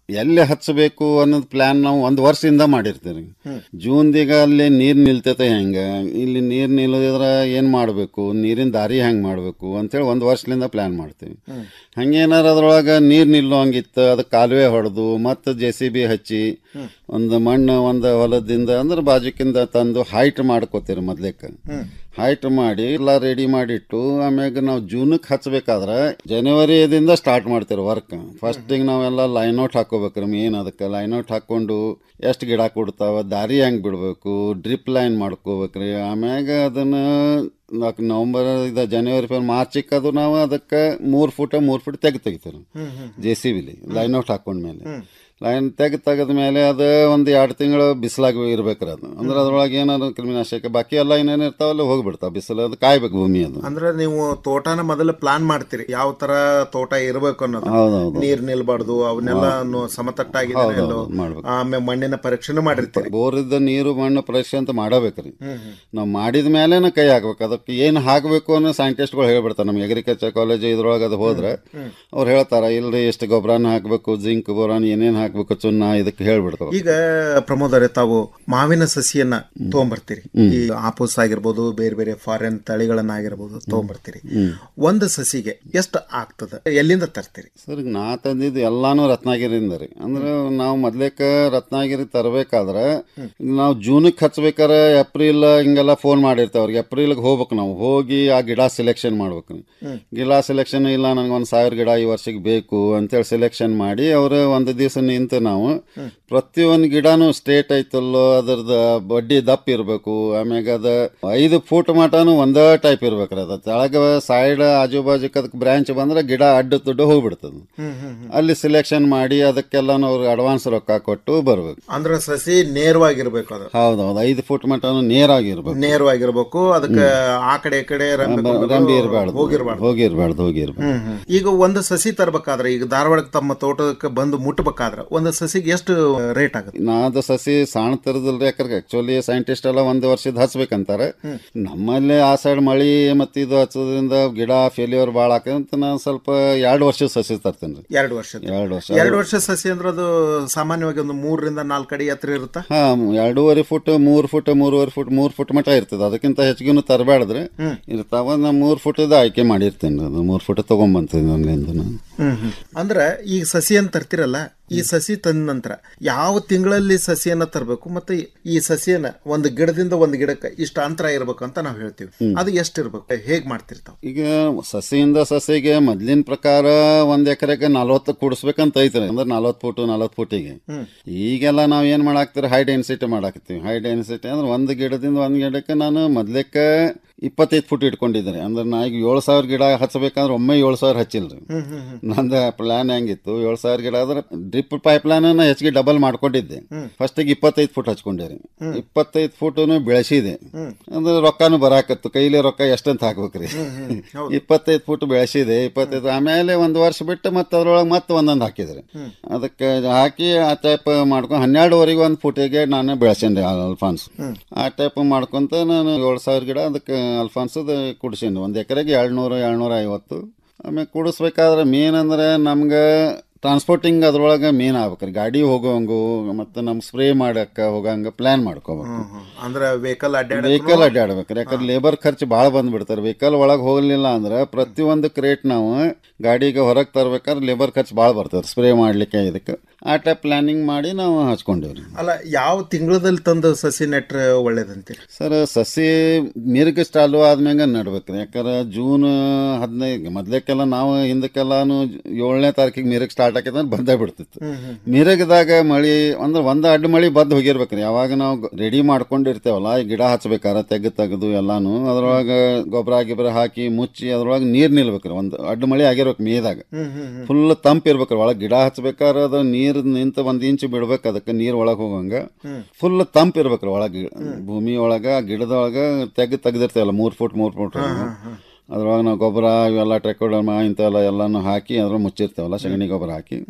ಎಲ್ಲಿ ಹಚ್ಚಬೇಕು ಅನ್ನೋದು ಪ್ಲಾನ್ ನಾವು ಒಂದು ವರ್ಷದಿಂದ ಮಾಡಿರ್ತೀವಿ ಹ್ಮ್. ಜೂನ್ದೀಗ ಅಲ್ಲಿ ನೀರು ನಿಲ್ತೈತೆ ಹೆಂಗೆ ಇಲ್ಲಿ ನೀರು ನಿಲ್ಲದಿದ್ರೆ ಏನು ಮಾಡಬೇಕು ನೀರಿನ ದಾರಿ ಹೆಂಗೆ ಮಾಡಬೇಕು ಅಂತೇಳಿ ಒಂದು ವರ್ಷದಿಂದ ಪ್ಲಾನ್ ಮಾಡ್ತೀವಿ ಹ್ಮ್. ಹಂಗೇನಾರು ಅದ್ರೊಳಗೆ ನೀರು ನಿಲ್ಲೋಂಗಿತ್ತು ಅದಕ್ಕೆ ಕಾಲುವೆ ಹೊಡೆದು ಮತ್ತು ಜೆ ಸಿ ಬಿ ಹಚ್ಚಿ ಹ್ಮ್. ಒಂದು ಮಣ್ಣು ಒಂದು ಹೊಲದಿಂದ ಅಂದ್ರೆ ಬಾಜುಕಿಂದ ತಂದು ಹೈಟ್ ಮಾಡ್ಕೋತೀರಿ ಮೊದ್ಲೇಕ ಹ್ಮ್. ಹೈಟ್ ಮಾಡಿ ಎಲ್ಲ ರೆಡಿ ಮಾಡಿಟ್ಟು ಆಮ್ಯಾಗ ನಾವು ಜೂನಕ್ಕೆ ಹಚ್ಬೇಕಾದ್ರೆ ಜನವರಿದಿಂದ ಸ್ಟಾರ್ಟ್ ಮಾಡ್ತೀವಿ ವರ್ಕ್ ಫಸ್ಟಿಗೆ ನಾವೆಲ್ಲ ಲೈನ್ ಔಟ್ ಹಾಕೋಬೇಕ್ರಿ ಮೇನ್ ಅದಕ್ಕೆ ಲೈನ್ ಔಟ್ ಹಾಕೊಂಡು ಎಷ್ಟು ಗಿಡ ಕೊಡ್ತಾವ ದಾರಿ ಹೆಂಗೆ ಬಿಡಬೇಕು ಡ್ರಿಪ್ ಲೈನ್ ಮಾಡ್ಕೋಬೇಕ್ರಿ ಆಮ್ಯಾಗ ಅದನ್ನು ನಾಲ್ಕು ನವಂಬರ್ ಇದು ಜನವರಿ ಫೆಬ್ರವರಿ ಮಾರ್ಚಿಗೆ ಅದು ನಾವು ಅದಕ್ಕೆ ಮೂರು ಫುಟ ಮೂರು ಫುಟ್ ತೆಗೆ ತೆಗಿತೀವಿ ಹ್ಮ್, ಹ್ಮ್. ಜೆ ಸಿ ಬಿಲಿ ಲೈನ್ ಔಟ್ ಹಾಕೊಂಡ್ಮೇಲೆ ಹ್ಮ್. ಲೈನ್ ತೆಗೆದು ತೆಗೆದ ಮೇಲೆ ಅದು ಒಂದು ಎರಡು ತಿಂಗಳು ಬಿಸಿಲಾಗಿ ಇರ್ಬೇಕ್ರಿ ಅದು ಅಂದ್ರೆ ಅದ್ರೊಳಗೆ ಏನಾದ್ರು ಕ್ರಿಮಿನಾಶಕ ಬಾಕಿ ಎಲ್ಲ ಏನೇನು ಇರ್ತಾವಲ್ಲ ಹೋಗ್ಬಿಡ್ತಾವ ಬಿಸಿಲು ಅದು ಕಾಯ್ಬೇಕು ಭೂಮಿ ಅದು ಅಂದ್ರೆ ನೀವು ತೋಟನ ಮೊದಲು ಪ್ಲಾನ್ ಮಾಡ್ತೀರಿ ಯಾವ ತರ ತೋಟ ಇರಬೇಕು ಅನ್ನೋದು ಹೌದೌದು. ನೀರ್ ನಿಲ್ಬಾರ್ದು ಅವನ್ನೆಲ್ಲ ಸಮತಟ್ಟಾಗಿದೆ ಹೌದೌದು, ಎಲ್ಲೋ ಮಾಡ್ಬೇಕು. ಆಮೇಲೆ ಮಣ್ಣಿನ ಪರೀಕ್ಷೆನೂ ಮಾಡಿರ್ತೀರಿ ಬೋರಿದ್ದ ನೀರು ಮಣ್ಣು ಪರೀಕ್ಷೆ ಅಂತ ಮಾಡಬೇಕ್ರಿ ಹ್ಮ್, ಹ್ಮ್. ನಾವು ಮಾಡಿದ ಮೇಲೆನ ಕೈ ಹಾಕ್ಬೇಕು ಅದಕ್ಕೆ ಏನು ಹಾಕಬೇಕು ಅನ್ನೋ ಸೈಂಟಿಸ್ಟ್ಗಳು ಹೇಳ್ಬಿಡ್ತಾರೆ ನಮ್ಗೆ ಅಗ್ರಿಕಲ್ಚರ್ ಕಾಲೇಜ್ ಇದ್ರೊಳಗೆ ಅದು ಹೋದ್ರೆ ಹ್ಮ್. ಅವ್ರು ಹೇಳ್ತಾರೆ ಇಲ್ರಿ ಎಷ್ಟು ಗೊಬ್ಬರನ ಹಾಕಬೇಕು ಜಿಂಕ್ ಬೋರಾನ್ ಏನೇನು ಹಾಕಬೇಕು ಚುನ್ನ ಇದಕ್ಕೆ ಹೇಳ್ಬಿಡ್ತಾರೆ ಈಗ ಪ್ರಮೋದ್ ಅವರೇ ತಾವು ಮಾವಿನ ಸಸಿಯನ್ನ ತಗೊಂಬರ್ತೀರಿ ಈ ಆಪೂಸ್ ಆಗಿರ್ಬೋದು ಬೇರೆ ಬೇರೆ ಫಾರಿನ್ ತಳಿಗಳನ್ನ ಆಗಿರ್ಬೋದು ತಗೊಂಬರ್ತೀರಿ ಹ್ಮ್. ಒಂದು ಸಸಿಗೆ ಎಷ್ಟು ಆಗ್ತದ ಎಲ್ಲಿಂದ ತರ್ತೀರಿ ಸರ್ ಈಗ ನಾ ತಂದಿದ್ದು ಎಲ್ಲಾನು ರತ್ನಗಿರಿಯಿಂದ ರೀ ಅಂದ್ರೆ ನಾವು ಮೊದ್ಲೇಕ ರತ್ನಗಿರಿ ತರಬೇಕಾದ್ರೆ ನಾವು ಜೂನಿಗೆ ಹಚ್ಬೇಕಾರೆ ಏಪ್ರಿಲ್ ಹಿಂಗೆಲ್ಲ ಫೋನ್ ಮಾಡಿರ್ತಾವ ಅವ್ರಿಗೆ ಏಪ್ರಿಲ್ಗೆ ಹೋಗ್ಬೇಕು ನಾವು ಹೋಗಿ ಆ ಗಿಡ ಸೆಲೆಕ್ಷನ್ ಮಾಡ್ಬೇಕು ಹ್ಮ್. ಗಿಡ ಸೆಲೆಕ್ಷನ್ ಇಲ್ಲ ನನಗೆ ಒಂದು ಸಾವಿರ ಗಿಡ ಈ ವರ್ಷಕ್ಕೆ ಬೇಕು ಅಂತೇಳಿ ಸೆಲೆಕ್ಷನ್ ಮಾಡಿ ಅವರು ಒಂದು ದಿವಸ ನಿಂತು ನಾವು ಪ್ರತಿಯೊಂದು ಗಿಡನೂ ಸ್ಟ್ರೇಟ್ ಐತಲ್ಲೋ ಅದ್ರದ್ದು ಬಡ್ಡಿ ದಪ್ಪ ಇರಬೇಕು ಆಮ್ಯಾಗ ಅದ ಐದು ಫೂಟ್ ಮಟನು ಒಂದೇ ಟೈಪ್ ಇರ್ಬೇಕ್ರಿ ಅದು ತೆಳಗ ಸೈಡ್ ಆಜು ಬಾಜುಕ್ ಅದಕ್ಕೆ ಬ್ರಾಂಚ್ ಬಂದ್ರೆ ಗಿಡ ಅಡ್ಡ ತುಡ್ಡು ಹೋಗ್ಬಿಡ್ತದೆ ಹ್ಮ್, ಹ್ಮ್, ಹ್ಮ್. ಅಲ್ಲಿ ಸೆಲೆಕ್ಷನ್ ಮಾಡಿ ಅದಕ್ಕೆಲ್ಲನೂ ಅವ್ರಿಗೆ ಅಡ್ವಾನ್ಸ್ ರೊಕ್ಕ ಕೊಟ್ಟು ಬರ್ಬೇಕು ಅಂದ್ರೆ ಸಸಿ ನೇರವಾಗಿರ್ಬೇಕು ಅದು ಹೌದೌದು ಐದು ಫೂಟ್ ಮಟನು ನೇರಾಗಿರ್ಬೇಕು ನೇರವಾಗಿರ್ಬೇಕು ಅದಕ್ಕೆ ಆ ಕಡೆ ಈ ಕಡೆ ರಂಬೆ ಕೊಂಬೆಗಳು ರಂಬಿ ಇರಬಾರ್ದು ಹೋಗಿರ್ಬಾರ್ದು ಹೋಗಿರ್ಬಾರ್ದು ಹೋಗಿರ್ಬಾರ್ದು ಹ್ಮ್, ಹ್ಮ್. ಈಗ ಒಂದು ಸಸಿ ತರ್ಬೇಕಾದ್ರೆ ಈಗ ಧಾರವಾಡಕ್ಕೆ ತಮ್ಮ ತೋಟಕ್ಕೆ ಬಂದು ಮುಟ್ಟಬೇಕಾದ್ರೆ ಒಂದು ಸಸಿಗೆ ಎಷ್ಟು ರೇಟ್ ಆಗುತ್ತೆ ನಾದು ಸಸಿ ಸಣ್ಣ ತರದಿಲ್ರಿ ಯಾಕಂದ್ರೆ ಆಕ್ಚುಲಿ ಸೈಂಟಿಸ್ಟ್ ಎಲ್ಲ ಒಂದು ವರ್ಷದ ಹಚ್ಬೇಕಂತಾರೆ ಹ್ಮ್. ನಮ್ಮಲ್ಲಿ ಆ ಸೈಡ್ ಮಳಿ ಮತ್ತೆ ಇದು ಹಚ್ಚೋದ್ರಿಂದ ಗಿಡ ಫೇಲ್ಯೂರ್ ಭಾಳ ಆಕಂತ ನಾನು ಸ್ವಲ್ಪ ಎರಡು ವರ್ಷದ ಸಸಿ ತರ್ತೇನೆ ರೀ ಎರಡು ವರ್ಷ ಎರಡು ವರ್ಷ ಎರಡು ವರ್ಷ ಸಸಿ ಅಂದ್ರೆ ಅದು ಸಾಮಾನ್ಯವಾಗಿ ಒಂದು ಮೂರರಿಂದ ನಾಲ್ಕು ಅಡಿ ಎತ್ತರ ಇರುತ್ತಾ ಹಾ ಎರಡೂವರೆ ಫುಟ್ ಮೂರು ಫುಟ್ ಮೂರುವರೆ ಫುಟ್ ಮೂರು ಫುಟ್ ಮಟ ಇರ್ತದೆ ಅದಕ್ಕಿಂತ ಹೆಚ್ಚಿಗೆನು ತರಬೇಡ್ದ್ರೆ ಹ್ಮ್. ಇರ್ತಾವ ನಾ ಮೂರು ಫುಟದ ಆಯ್ಕೆ ಮಾಡಿರ್ತೇನೆ ಅದು ಮೂರು ಫುಟ್ ತೊಗೊಂಬಂತೀನಿ ಅಲ್ಲಿಂದ ನಾನು ಹ್ಮ್ ಹ್ಮ್. ಅಂದ್ರೆ ಈಗ ಸಸಿಯನ್ನು ತರ್ತಿರಲ್ಲ ಈ ಸಸಿ ತಂದ ನಂತರ ಯಾವ ತಿಂಗಳಲ್ಲಿ ಸಸಿಯನ್ನ ತರಬೇಕು ಮತ್ತೆ ಈ ಸಸಿಯನ್ನ ಒಂದು ಗಿಡದಿಂದ ಒಂದು ಗಿಡಕ್ಕೆ ಇಷ್ಟು ಅಂತರ ಇರಬೇಕು ಅಂತ ನಾವು ಹೇಳ್ತೀವಿ ಅದು ಎಷ್ಟು ಇರ್ಬೇಕು ಹೇಗ್ ಮಾಡ್ತಿರ್ತಾವ ಈಗ ಸಸಿಯಿಂದ ಸಸಿಗೆ ಮೊದ್ಲಿನ ಪ್ರಕಾರ ಒಂದ್ ಎಕರೆಗೆ ನಲ್ವತ್ತು ಕೂಡಿಸ್ಬೇಕಂತ ಐತ್ರಿ ಅಂದ್ರೆ ನಲ್ವತ್ತು ಫುಟ್ ನಲ್ವತ್ತು ಫುಟಿಗೆ ಹ್ಮ್. ಈಗೆಲ್ಲ ನಾವ್ ಏನ್ ಮಾಡಾಕ್ತಿರಿ ಹೈ ಡೆನ್ಸಿಟಿ ಮಾಡಾಕ್ತಿವಿ ಹೈ ಡೆನ್ಸಿಟಿ ಅಂದ್ರೆ ಒಂದು ಗಿಡದಿಂದ ಒಂದು ಗಿಡಕ್ಕೆ ನಾನು ಮೊದ್ಲೇಕ ಇಪ್ಪತ್ತೈದು ಫುಟ್ ಇಟ್ಕೊಂಡಿದ್ದೀನಿ ಅಂದ್ರೆ ನಾ ಈಗ ಏಳು ಸಾವಿರ ಗಿಡ ಹಚ್ಚಬೇಕಂದ್ರೆ ಒಮ್ಮೆ ಏಳು ಸಾವಿರ ಹಚ್ಚಿಲ್ರಿ ಹ್ಮ್ ಹ್ಮ್ ಹ್ಮ್. ನಂದು ಪ್ಲಾನ್ ಹೆಂಗಿತ್ತು ಏಳು ಸಾವಿರ ಗಿಡ ಆದ್ರೆ ಡ್ರಿಪ್ ಪೈಪ್ ಲೈನ್ ಹೆಚ್ಚಿಗೆ ಡಬಲ್ ಮಾಡ್ಕೊಂಡಿದ್ದೆ ಹ್ಮ್. ಫಸ್ಟಿಗೆ ಇಪ್ಪತ್ತೈದು ಫುಟ್ ಹಚ್ಕೊಂಡಿರಿ ಹ್ಮ್. ಇಪ್ಪತ್ತೈದು ಫುಟನು ಬೆಳೆಸಿದೆ ಹ್ಮ್. ಅಂದ್ರೆ ರೊಕ್ಕನು ಬರಾಕತ್ತು ಕೈಲಿ ರೊಕ್ಕ ಎಷ್ಟಂತ ಹಾಕ್ಬೇಕ್ರಿ ಹ್ಮ್, ಹ್ಮ್. ಹೌದು. ಇಪ್ಪತ್ತೈದು ಫುಟ್ ಬೆಳೆಸಿದೆ ಇಪ್ಪತ್ತೈದು ಆಮೇಲೆ ಒಂದು ವರ್ಷ ಬಿಟ್ಟು ಮತ್ತೆ ಅದ್ರೊಳಗೆ ಮತ್ತೆ ಒಂದೊಂದು ಹಾಕಿದ್ರಿ ಹ್ಮ್. ಅದಕ್ಕೆ ಹಾಕಿ ಆ ಟೈಪ್ ಮಾಡ್ಕೊಂಡು ಹನ್ನೆರಡುವರೆಗೆ ಒಂದು ಫುಟಿಗೆ ನಾನು ಬೆಳೆಸೇನ್ರಿ ಅಲ್ಫಾನ್ಸ್ ಹ್ಮ್. ಆ ಟೈಪ್ ಮಾಡ್ಕೊಂತ ನಾನು ಏಳು ಸಾವಿರ ಗಿಡ ಅದಕ್ಕೆ ಅಲ್ಫಾನ್ಸದ ಕುಡಿಸೀನಿ ಒಂದು ಎಕರೆಗೆ ಏಳ್ನೂರು ಏಳ್ನೂರ ಐವತ್ತು ಆಮೇಲೆ ಕುಡಿಸ್ಬೇಕಾದ್ರೆ ಮೇನ್ ಅಂದ್ರೆ ನಮ್ಗೆ ಟ್ರಾನ್ಸ್ಪೋರ್ಟಿಂಗ್ ಅದ್ರೊಳಗೆ ಮೇನ್ ಆಗ್ಬೇಕ್ರಿ ಗಾಡಿ ಹೋಗೋಂಗು ಮತ್ತು ನಮ್ ಸ್ಪ್ರೇ ಮಾಡಕ್ಕೆ ಹೋಗಂಗ ಪ್ಲಾನ್ ಮಾಡ್ಕೋಬೇಕು ಹ್ಮ್, ಹ್ಮ್. ಅಂದ್ರೆ ವೆಹಿಕಲ್ ಅಡ್ಡಾಡ ವೆಹಿಕಲ್ ಅಡ್ಡಾಡ್ಬೇಕ್ರಿ ಯಾಕಂದ್ರೆ ಲೇಬರ್ ಖರ್ಚು ಭಾಳ ಬಂದ್ಬಿಡ್ತಾರೆ ವೆಹಿಕಲ್ ಒಳಗೆ ಹೋಗಲಿಲ್ಲ ಅಂದ್ರೆ ಪ್ರತಿಯೊಂದು ಕ್ರೇಟ್ ನಾವು ಗಾಡಿಗೆ ಹೊರಗೆ ತರ್ಬೇಕಾದ್ರೆ ಲೇಬರ್ ಖರ್ಚು ಭಾಳ ಬರ್ತದೆ ಸ್ಪ್ರೇ ಮಾಡ್ಲಿಕ್ಕೆ ಇದಕ್ಕೆ ಆ ಟೈಪ್ ಪ್ಲಾನಿಂಗ್ ಮಾಡಿ ನಾವು ಹಚ್ಕೊಂಡಿವ್ರಿ ಅಲ್ಲ ಯಾವ ತಿಂಗಳದಲ್ಲಿ ತಂದು ಸಸಿ ನೆಟ್ರೆ ಒಳ್ಳೇದಂತೀರಿ ಸರ್ ಸಸಿ ಮಿರ್ಗ ಚಾಲು ಆದ್ಮ್ಯಾಗ ನಡ್ಬೇಕ್ರಿ ಯಾಕಂದ್ರೆ ಜೂನ್ ಹದಿನೈದು ಮೊದ್ಲೇಕೆಲ್ಲ ನಾವು ಹಿಂದಕ್ಕೆಲ್ಲಾನು ಏಳನೇ ತಾರೀಕಿಗೆ ಮಿರಗ್ ಸ್ಟಾರ್ಟ್ ಆಕೈತೆ ಅಂದ್ರೆ ಬಂದೇ ಬಿಡ್ತಿತ್ತು ಹ್ಮ್, ಹ್ಮ್. ಮಿರಗದಾಗ ಮಳಿ ಅಂದ್ರೆ ಒಂದ್ ಅಡ್ಡ ಮಳಿ ಬದ್ದು ಹೋಗಿರ್ಬೇಕ್ರಿ ಯಾವಾಗ ನಾವು ರೆಡಿ ಮಾಡ್ಕೊಂಡಿರ್ತೇವಲ್ಲ ಈ ಗಿಡ ಹಚ್ಬೇಕಾರ ತೆಗ್ದು ತೆಗೆದು ಎಲ್ಲಾನು ಅದ್ರೊಳಗೆ ಗೊಬ್ಬರ ಗಿಬ್ಬರ ಹಾಕಿ ಮುಚ್ಚಿ ಅದ್ರೊಳಗೆ ನೀರ್ ನಿಲ್ಬೇಕ್ರಿ ಒಂದು ಅಡ್ಡ ಮಳಿ ಆಗಿರ್ಬೇಕು ಮೇದಾಗ ಹ್ಮ್, ಹ್ಮ್, ಹ್ಮ್. ಫುಲ್ ತಂಪ್ ಇರ್ಬೇಕ್ರಿ ಒಳಗೆ ಗಿಡ ಹಚ್ಬೇಕಾದ್ರೆ ಅದು ನೀರ್ ನಿಂತ ಒಂದ್ ಇಂಚ್ ಬಿಡ್ಬೇಕು ಅದಕ್ಕೆ ನೀರ್ ಒಳಗೆ ಹೋಗಂಗ ಹ್ಮ್. ಫುಲ್ ತಂಪ್ ಇರ್ಬೇಕ್ರಿ ಒಳಗೆ ಭೂಮಿ ಒಳಗ ಗಿಡದೊಳಗ ತೆಗ್ದು ತೆಗ್ದಿರ್ತೇವಲ್ಲ ಮೂರ್ ಫುಟ್ ಮೂರ್ ಫುಟ್ ಅದ್ರೊಳಗೆ ನಾವು ಗೊಬ್ಬರ ಇವೆಲ್ಲ ಟ್ರೆಕೋಡರ್ಮ ಇಂಥವೆಲ್ಲ ಎಲ್ಲಾನು ಹಾಕಿ ಅದ್ರ ಮುಚ್ಚಿರ್ತೇವಲ್ಲ ಸಗಣಿ ಗೊಬ್ಬರ ಹಾಕಿ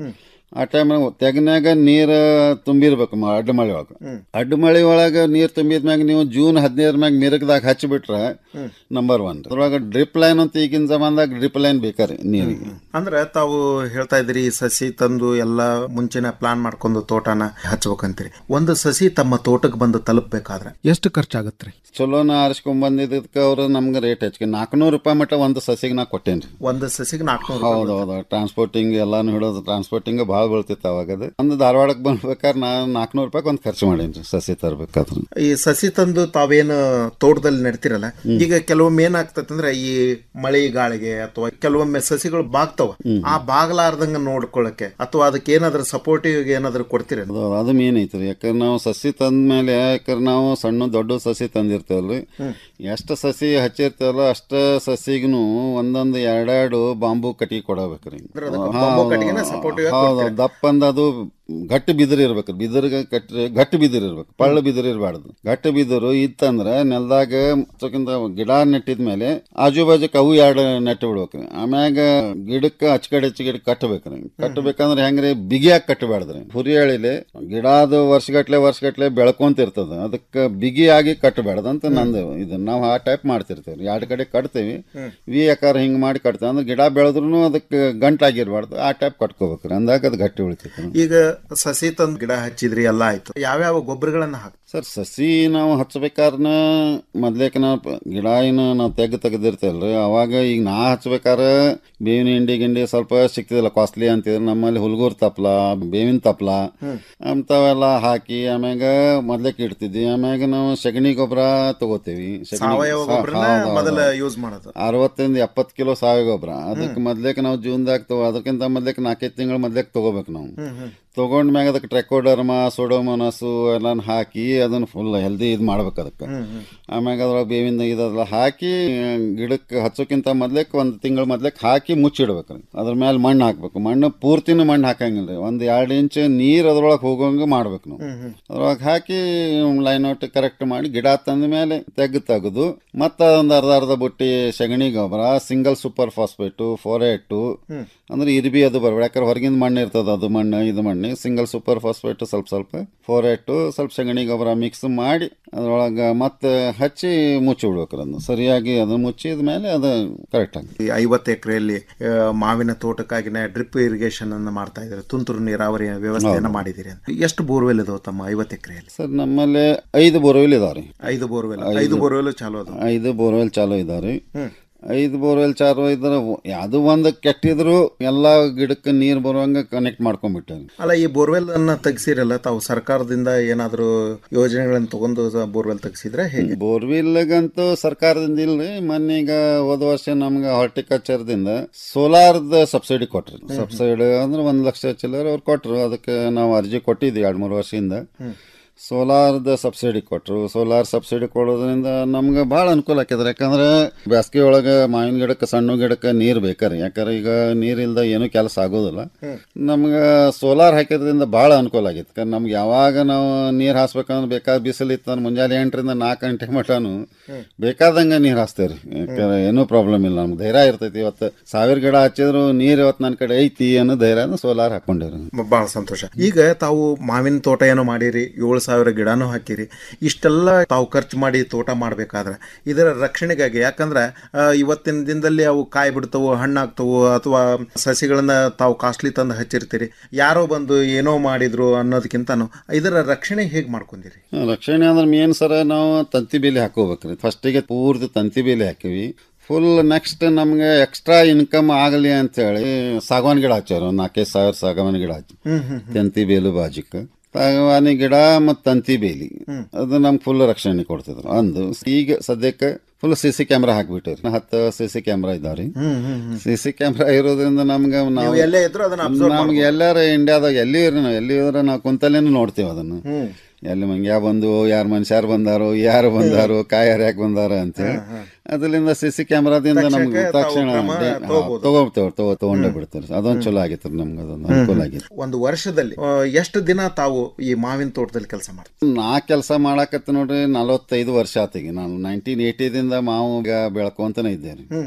ಆ ಟೈಮ್ನಾಗ ತೆಗ್ನ್ಯಾಗ ನೀರ್ ತುಂಬಿರ್ಬೇಕು ಮ- ಅಡ್ಡ ಮಳೆ ಒಳಗ ಅಡ್ಡ ಮಳೆ ಒಳಗ ನೀರ್ ತುಂಬಿದ ಮ್ಯಾಗ ನೀವು ಜೂನ್ ಹದಿನೈದರ ಮ್ಯಾಗ ಮಿರಕದಾಗ ಹಚ್ಚಿಬಿಟ್ರೆ ನಂಬರ್ ಒನ್ ಅದ್ರೊಳಗ ಡ್ರಿಪ್ ಲೈನ್ ಅಂತ ಈಗಿನ ಜಮಾನದಾಗ ಡ್ರಿಪ್ ಲೈನ್ ಬೇಕಾರಿ ನೀರಿಗೆ ಅಂದ್ರೆ ತಾವು ಹೇಳ್ತಾ ಇದ್ರಿ ಈ ಸಸಿ ತಂದು ಎಲ್ಲ ಮುಂಚೆನೆ ಪ್ಲಾನ್ ಮಾಡ್ಕೊಂಡು ತೋಟನ ಹಚ್ಬೇಕಂತೀರಿ ಒಂದು ಸಸಿ ತಮ್ಮ ತೋಟಕ್ಕೆ ಬಂದು ತಲುಪಬೇಕಾದ್ರೆ ಎಷ್ಟು ಖರ್ಚಾಗತ್ರಿ ಚಲೋನ ಆರಿಸ್ಕೊಂಡ್ ಬಂದಿದ್ದಕ್ಕೆ ಅವ್ರು ನಮ್ಗೆ ರೇಟ್ ಹೆಚ್ಚಿಗೆ ನಾಲ್ಕುನೂರು ರೂಪಾಯಿ ಮಟ್ಟ ಒಂದು ಸಸಿಗೆ ನಾ ಕೊಟ್ಟೇನ್ರಿ ಒಂದು ಸಸಿಗೆ ನಾಲ್ಕುನೂರು ಹೌದು ಹೌದು ಟ್ರಾನ್ಸ್ಪೋರ್ಟಿಂಗ್ ಎಲ್ಲಾನು ಹಿಡೋದು ಟ್ರಾನ್ಸ್ಪೋರ್ಟಿಂಗ್ ಭಾಳ ಬೀಳ್ತಿತ್ತು ಅವಾಗ ಅದು ಒಂದು ಧಾರವಾಡಕ್ಕೆ ಬಂದ್ಬೇಕಾದ್ರೆ ನಾ ನಾಲ್ಕುನೂರು ರೂಪಾಯಿ ಒಂದು ಖರ್ಚು ಮಾಡೇನ್ರಿ ಸಸಿ ತರ್ಬೇಕಾದ್ರೆ ಈ ಸಸಿ ತಂದು ತಾವೇನು ತೋಟದಲ್ಲಿ ನೆಡ್ತಿರಲ್ಲ ಈಗ ಕೆಲವೊಮ್ಮೆ ಏನಾಗ್ತದೆ ಅಂದ್ರೆ ಈ ಮಳೆ ಗಾಳಿಗೆ ಅಥವಾ ಕೆಲವೊಮ್ಮೆ ಸಸಿಗಳು ಬಾಗ್ತಾವ ಆ ಬಾಗ್ಲಾರ್ದಂಗ ನೋಡ್ಕೊಳ್ಳಕ್ಕೆ ಅಥವಾ ಅದಕ್ಕೆ ಏನಾದ್ರೂ ಸಪೋರ್ಟಿವ್ ಏನಾದ್ರೂ ಕೊಡ್ತೀರ ಅದು ಅದು ಮೇನ್ ಐತ್ರಿ ಯಾಕಂದ್ರೆ ನಾವು ಸಸಿ ತಂದ ಮೇಲೆ ಯಾಕಂದ್ರೆ ನಾವು ಸಣ್ಣ ದೊಡ್ಡ ಸಸಿ ತಂದಿರ್ತೇವಲ್ರಿ ಎಷ್ಟು ಸಸಿ ಹಚ್ಚಿರ್ತೇವಲ್ಲ ಅಷ್ಟ ಸಸಿಗೂ ಒಂದೊಂದು ಎರಡೆರಡು ಬಾಂಬು ಕಟ್ಟಿಗೆ ಕೊಡಬೇಕ್ರಿ ಅದಕ್ಕೆ ಬಾಂಬು ಕಟ್ಟಿಗೆನ supportive ಆಗಿ ಹೌದು ದಪ್ಪ ಅಂದ ಅದು ಗಟ್ಟಿ ಬಿದಿರು ಇರ್ಬೇಕು ಬಿದಿರಿಗೆ ಕಟ್ಟಿ ಗಟ್ಟಿ ಬಿದಿರು ಇರ್ಬೇಕು ಪಳ್ಳ ಬಿದಿರು ಇರಬಾರ್ದು ಗಟ್ಟಿ ಬಿದಿರು ಇತ್ತಂದ್ರ ನೆಲದಾಗ ಚೊಕ್ಕಿಂದ ಗಿಡ ನೆಟ್ಟಿದ ಮೇಲೆ ಆಜು ಬಾಜುಕ್ ಅವು ಎರಡು ನೆಟ್ಟು ಬಿಡ್ಬೇಕ್ರಿ ಆಮ್ಯಾಗ ಗಿಡಕ್ಕೆ ಅಚ್ಕಡೆ ಗಿಡ ಕಟ್ಟಬೇಕ್ರಿ ಕಟ್ಟಬೇಕಂದ್ರೆ ಹೆಂಗ್ರಿ ಬಿಗಿಯಾಗಿ ಕಟ್ಟಬಾರ್ದ್ರಿ ಹುರಿ ಹೇಳಿಲಿ ಗಿಡ ಅದು ವರ್ಷಗಟ್ಲೆ ವರ್ಷಗಟ್ಲೆ ಬೆಳ್ಕೊಂತಿರ್ತದ ಅದಕ್ಕೆ ಬಿಗಿಯಾಗಿ ಕಟ್ಟಬಾರ್ದು ಅಂತ ನಂದು ಇದು ನಾವು ಆ ಟೈಪ್ ಮಾಡ್ತಿರ್ತೇವೆ ಎರಡು ಕಡೆ ಕಟ್ತೇವಿ ವಿ ಆಕಾರ ಹಿಂಗ್ ಮಾಡಿ ಕಟ್ತೇವೆ ಅಂದ್ರೆ ಗಿಡ ಬೆಳೆದ್ರು ಅದಕ್ಕೆ ಗಂಟಾಗಿರ್ಬಾರ್ದು ಆ ಟೈಪ್ ಕಟ್ಕೋಬೇಕ್ರಿ ಅಂದಾಗ ಅದು ಗಟ್ಟಿ ಉಳಿತೈತಿ ಈಗ ಸಸಿ ತಂದು ಗಿಡ ಹಚ್ಚಿದ್ರಿ ಎಲ್ಲ ಆಯ್ತು ಯಾವ್ಯಾವ ಗೊಬ್ಬರಗಳನ್ನ ಹಾಕ್ ಸರ್ ಸಸಿ ನಾವು ಹಚ್ಬೇಕಾರ್ನ ಮೊದ್ಲೇಕ ನಾವು ಪ- ಗಿಡ ಏನು ನಾವು ತೆಗ್ದು ತೆಗೆದಿರ್ತೇವಲ್ರಿ ಅವಾಗ ಈಗ ನಾ ಹಚ್ಬೇಕಾರ ಬೇವಿನ ಹಿಂಡಿ ಗಿಂಡಿ ಸ್ವಲ್ಪ ಸಿಕ್ತಿದಿಲ್ಲ ಕಾಸ್ಟ್ಲಿ ಅಂತಿದ್ರು ನಮ್ಮಲ್ಲಿ ಹುಲ್ಗೂರ್ ತಪ್ಲ ಬೇವಿನ ತಪ್ಲ ಅಂಥವೆಲ್ಲ ಹಾಕಿ ಆಮ್ಯಾಗ ಮೊದ್ಲೇಕ್ ಇಡ್ತಿದ್ವಿ ಆಮ್ಯಾಗ ನಾವು ಸಗಣಿ ಗೊಬ್ಬರ ತಗೋತೀವಿ ಸಗಣಿ- ಸಾವಯವ ಸಾ- ಗೊಬ್ಬರನ ಹೌದು, ಹೌದು. ಮೊದಲ ಯೂಸ್ ಮಾಡೋದು ಅರವತ್ತರಿಂದ ಎಪ್ಪತ್ತು ಕಿಲೋ ಸಾವಯವ ಗೊಬ್ಬರ ಅದಕ್ಕೆ ಮೊದ್ಲೇಕ ನಾವು ಜೂನ್ದಾಗ ತಗೋ ಅದಕ್ಕಿಂತ ಮೊದ್ಲೇಕ ನಾಲ್ಕೈದು ತಿಂಗಳ ಮೊದ್ಲೇಕ್ ತಗೋಬೇಕು ನಾವು ತಗೊಂಡ್ ಮ್ಯಾಗ ಅದಕ್ಕೆ ಟ್ರೆಕೋಡರ್ಮ ಸೋಡೋಮೋನಸು ಎಲ್ಲಾನು ಹಾಕಿ ಅದನ್ನ ಫುಲ್ ಹೆಲ್ದಿ ಇದು ಮಾಡ್ಬೇಕು ಅದಕ್ಕೆ ಆಮ್ಯಾಗ ಅದ್ರೊಳಗೆ ಬೇವಿನ ಇದೆಲ್ಲ ಹಾಕಿ ಗಿಡಕ್ಕೆ ಹಚ್ಚೋಕ್ಕಿಂತ ಮೊದ್ಲೇಕ್ ಒಂದು ತಿಂಗಳ ಮೊದ್ಲೇಕ್ ಹಾಕಿ ಮುಚ್ಚಿಡ್ಬೇಕು ಅದ್ರ ಮೇಲೆ ಮಣ್ಣು ಹಾಕ್ಬೇಕು ಮಣ್ಣು ಪೂರ್ತಿನೂ ಮಣ್ಣು ಹಾಕಂಗಿಲ್ಲ ರೀ ಒಂದು ಎರಡು ಇಂಚ್ ನೀರು ಅದ್ರೊಳಗೆ ಹೋಗೋಂಗೆ ಮಾಡ್ಬೇಕು ನಾವು ಅದ್ರೊಳಗೆ ಹಾಕಿ ಲೈನ್ ಔಟ್ ಕರೆಕ್ಟ್ ಮಾಡಿ ಗಿಡ ತಂದ ಮೇಲೆ ತೆಗ್ದು ತೆಗೆದು ಮತ್ತೆ ಒಂದು ಅರ್ಧ ಅರ್ಧ ಬುಟ್ಟಿ ಸಗಣಿ ಗೊಬ್ಬರ ಸಿಂಗಲ್ ಸೂಪರ್ ಫಾಸ್ಫೇಟು ಫೋರೇಟು ಅಂದ್ರೆ ಇರ್ಬಿ ಅದು ಬರ್ಬೇಡ ಯಾಕಂದ್ರೆ ಹೊರಗಿಂದ ಮಣ್ಣು ಇರ್ತದ ಅದು ಮಣ್ಣು ಇದು ಮಣ್ಣು ಸಿಂಗಲ್ ಸೂಪರ್ ಫಾಸ್ಫೇಟ್ ಸ್ವಲ್ಪ ಸ್ವಲ್ಪ ಫೋರೇಟು ಸ್ವಲ್ಪ ಸಗಣಿ ಗೊಬ್ಬರ ಮಿಕ್ಸ್ ಮಾಡಿ ಅದ್ರೊಳಗೆ ಮತ್ತೆ ಹಚ್ಚಿ ಮುಚ್ಚಿ ಬಿಡ್ಬೇಕು ಅದನ್ನು ಸರಿಯಾಗಿ ಅದನ್ನು ಮುಚ್ಚಿದ ಮೇಲೆ ಅದು ಕರೆಕ್ಟ್ ಆಗಿ ಈ ಐವತ್ತು ಎಕರೆಯಲ್ಲಿ ಮಾವಿನ ತೋಟಕ್ಕಾಗಿನೇ ಡ್ರಿಪ್ ಇರಿಗೇಷನ್ ಅನ್ನು ಮಾಡ್ತಾ ಇದ್ದಾರೆ ತುಂತುರು ನೀರಾವರಿ ವ್ಯವಸ್ಥೆಯನ್ನ ಮಾಡಿದಿರಿ ಅಂತ ಎಷ್ಟು ಬೋರ್ವೆಲ್ ಇದಾವೆ ತಮ್ಮ ಐವತ್ತು ಎಕರೆಯಲ್ಲಿ ಸರ್ ನಮ್ಮಲ್ಲಿ ಐದು ಬೋರ್ವೆಲ್ ಇದಾವ್ರಿ ಐದು ಬೋರ್ವೆಲ್ ಐದು ಬೋರ್ವೆಲ್ ಚಾಲು ಅದು ಐದು ಬೋರ್ವೆಲ್ ಚಾಲು ಇದಾವ್ರಿ ಐದು ಬೋರ್ವೆಲ್ ಚಾಲು ಇದ್ರೆ ಅದು ಒಂದು ಕೆಟ್ಟಿದ್ರು ಎಲ್ಲಾ ಗಿಡಕ್ಕೆ ನೀರು ಬರುವಂಗ ಕನೆಕ್ಟ್ ಮಾಡ್ಕೊಂಡ್ಬಿಟ್ಟಾರೆ ಅಲ್ಲ ಈ ಬೋರ್ವೆಲ್ ಅನ್ನ ತೆಗ್ಸಿರಲ್ಲ ತಾವು ಸರ್ಕಾರದಿಂದ ಏನಾದರೂ ಯೋಜನೆಗಳನ್ನು ತಗೊಂಡು ಬೋರ್ವೆಲ್ ತೆಗ್ಸಿದ್ರೆ ಹೇಗೆ ಬೋರ್ವಿಲ್ಗಂತೂ ಸರ್ಕಾರದಿಂದ ಇಲ್ರಿ ಮೊನ್ನೀಗ ಹೋದ ವರ್ಷ ನಮ್ಗೆ ಹಾರ್ಟಿಕಲ್ಚರ್ದಿಂದ ಸೋಲಾರ್ದ ಸಬ್ಸಿಡಿ ಕೊಟ್ರಿ ಸಬ್ಸಿಡಿ ಅಂದ್ರೆ ಒಂದ್ ಲಕ್ಷ ಚಿಲ್ಲರೆ ಅವ್ರು ಕೊಟ್ರು ಅದಕ್ಕೆ ನಾವು ಅರ್ಜಿ ಕೊಟ್ಟಿದ್ವಿ ಎರಡ್ ಮೂರು ವರ್ಷದಿಂದ ಸೋಲಾರ್ದ ಸಬ್ಸಿಡಿ ಕೊಟ್ರು ಸೋಲಾರ್ ಸಬ್ಸಿಡಿ ಕೊಡೋದ್ರಿಂದ ನಮ್ಗೆ ಭಾಳ ಅನುಕೂಲ ಆಕ್ಯದ್ರಿ ಯಾಕಂದ್ರೆ ಬೇಸಿಗೆ ಒಳಗೆ ಮಾವಿನ ಗಿಡಕ್ಕೆ ಸಣ್ಣ ಗಿಡಕ್ಕೆ ನೀರು ಬೇಕಾರಿ ಯಾಕಂದ್ರೆ ಈಗ ನೀರಿಲ್ದ ಏನೂ ಕೆಲಸ ಆಗೋದಿಲ್ಲ ನಮ್ಗೆ ಸೋಲಾರ್ ಹಾಕಿದ್ರಿಂದ ಭಾಳ ಅನುಕೂಲ ಆಗೈತೆ ಯಾಕಂದ್ರೆ ನಮ್ಗೆ ಯಾವಾಗ ನಾವು ನೀರು ಹಾಸ್ಬೇಕಂದ್ರೆ ಬೇಕಾದ ಬಿಸಿಲು ಇತ್ತು ಅಂದ್ರೆ ಮುಂಜಾನೆ ಎಂಟರಿಂದ ನಾಲ್ಕು ಗಂಟೆ ಮಟನು ಬೇಕಾದಂಗೆ ನೀರು ಹಾಸ್ತೇವೆ ರೀ ಯಾಕಂದ್ರೆ ಏನೂ ಪ್ರಾಬ್ಲಮ್ ಇಲ್ಲ ನಮ್ಗೆ ಧೈರ್ಯ ಇರ್ತೈತಿ ಇವತ್ತು ಸಾವಿರ ಗಿಡ ಹಚ್ಚಿದ್ರು ನೀರು ಇವತ್ತು ನನ್ನ ಕಡೆ ಐತಿ ಅನ್ನೋ ಧೈರ್ಯ ಸೋಲಾರ್ ಹಾಕೊಂಡಿರಿ ಬಹಳ ಸಂತೋಷ ಈಗ ತಾವು ಮಾವಿನ ತೋಟ ಏನೋ ಮಾಡಿರಿ ಏಳು ಸಾವಿರ ಗಿಡನೂ ಹಾಕಿರಿ ಇಷ್ಟೆಲ್ಲ ತಾವು ಖರ್ಚು ಮಾಡಿ ತೋಟ ಮಾಡಬೇಕಾದ್ರೆ ಇದರ ರಕ್ಷಣೆಗಾಗಿ ಯಾಕಂದ್ರೆ ಆ, ಇವತ್ತಿನ ದಿನದಲ್ಲಿ ಅವು ಕಾಯಿ ಬಿಡ್ತವು ಹಣ್ಣಾಗ್ತವು ಅಥವಾ ಸಸಿಗಳನ್ನ ತಾವು ಕಾಸ್ಟ್ಲಿ ತಂದು ಹಚ್ಚಿರ್ತೀರಿ ಯಾರೋ ಬಂದು ಏನೋ ಮಾಡಿದ್ರು ಅನ್ನೋದಕ್ಕಿಂತನೂ ಇದರ ರಕ್ಷಣೆ ಹೇಗೆ ಮಾಡ್ಕೊಂಡಿರಿ ರಕ್ಷಣೆ ಅಂದ್ರೆ ಮೇನ್ ಸರ ನಾವು ತಂತಿ ಬೇಲಿ ಹಾಕೋಬೇಕ್ರಿ ಫಸ್ಟಿಗೆ ಪೂರ್ತಿ ತಂತಿ ಬೇಲಿ ಹಾಕಿವಿ ಫುಲ್ ನೆಕ್ಸ್ಟ್ ನಮ್ಗೆ ಎಕ್ಸ್ಟ್ರಾ ಇನ್ಕಮ್ ಆಗಲಿ ಅಂತೇಳಿ ಸಾಗವಾನಿ ಗಿಡ ಹಚ್ಚಾರ ಒಂದು ನಾಲ್ಕೈದು ಸಾವಿರ ಸಾಗವಾನಿ ಗಿಡ ಹಚ್ಚಿ ಹ್ಮ್, ಹ್ಮ್, ತಂತಿ ಬೇಲು ಬಾಜುಕ್ ಸಾಗವಾನಿ ಗಿಡ ಮತ್ತು ತಂತಿ ಬೇಲಿ ಅದು ನಮ್ಗೆ ಫುಲ್ ರಕ್ಷಣೆ ಕೊಡ್ತಿದ್ರು ಅಂದು ಈಗ ಸದ್ಯಕ್ಕೆ ಫುಲ್ ಸಿ ಸಿ ಕ್ಯಾಮ್ರಾ ಹಾಕ್ಬಿಟ್ಟಿರಿ ಹತ್ತು ಸಿ ಸಿ ಕ್ಯಾಮ್ರಾ ಇದಾವ್ರಿ ಹ್ಮ್, ಹ್ಮ್, ಹ್ಮ್. ಸಿ ಸಿ ಕ್ಯಾಮ್ರಾ ಇರೋದ್ರಿಂದ ನಮ್ಗೆ ನಾವು ನೀವು ಎಲ್ಲೇ ಇದ್ರೂ ಅದನ್ನ observe ನಮ್ಗೆ ಎಲ್ಲಾರ ಇಂಡಿಯಾದಾಗ ಎಲ್ಲಿ ಇರ್ರಿ ನಾವು ಎಲ್ಲಿ ಇದ್ರೆ ನಾವು ಕುಂತಲ್ಲೇನು ನೋಡ್ತೀವಿ ಅದನ್ನು ಹ್ಮ್. ಎಲ್ಲಿ ಮಂಗ್ಯ ಬಂದು ಯಾರು ಮನುಷ್ಯರು ಬಂದಾರೋ ಯಾರು ಬಂದಾರೋ ಕಾಯರ್ ಯಾಕೆ ಬಂದಾರ ಅಂತ ಅದರಿಂದ ಸಿ ಸಿ ಕ್ಯಾಮ್ರಾದಿಂದ ನಮ್ಗೆ ತಕ್ಷಣಕ್ಕೆ ತಾವು ತಕ್ಷಣ ಕ್ರಮ ಡೆ- ಹಾ, ತಗೋಬೋದು. ತಗೋತೇವೆ ತಗೋ ತಗೊಂಡೇ ಬಿಡ್ತಾರೆ ಅದೊಂದು ಚಲೋ ಆಗಿತ್ತು ನಮ್ಗೆ ಅದೊಂದು ಅನುಕೂಲ ಆಗಿತ್ತು ಒಂದು ವರ್ಷದಲ್ಲಿ ಆ, ಎಷ್ಟು ದಿನ ತಾವು ಈ ಮಾವಿನ ತೋಟದಲ್ಲಿ ಕೆಲಸ ಮಾಡ್ತೀರಿ ನಾ ಕೆಲಸ ಮಾಡಾಕತ್ತ ನೋಡ್ರಿ ನಲವತ್ತೈದು ವರ್ಷ ಆತಿಗೆ ನಾನು ನೈನ್ಟೀನ್ ಏಯ್ಟಿದಿಂದ ಮಾವು ಈಗ ಬೆಳ್ಕೊಂತಾನೆ ಇದ್ದೇನೆ ಹ್ಮ್, ಹ್ಮ್.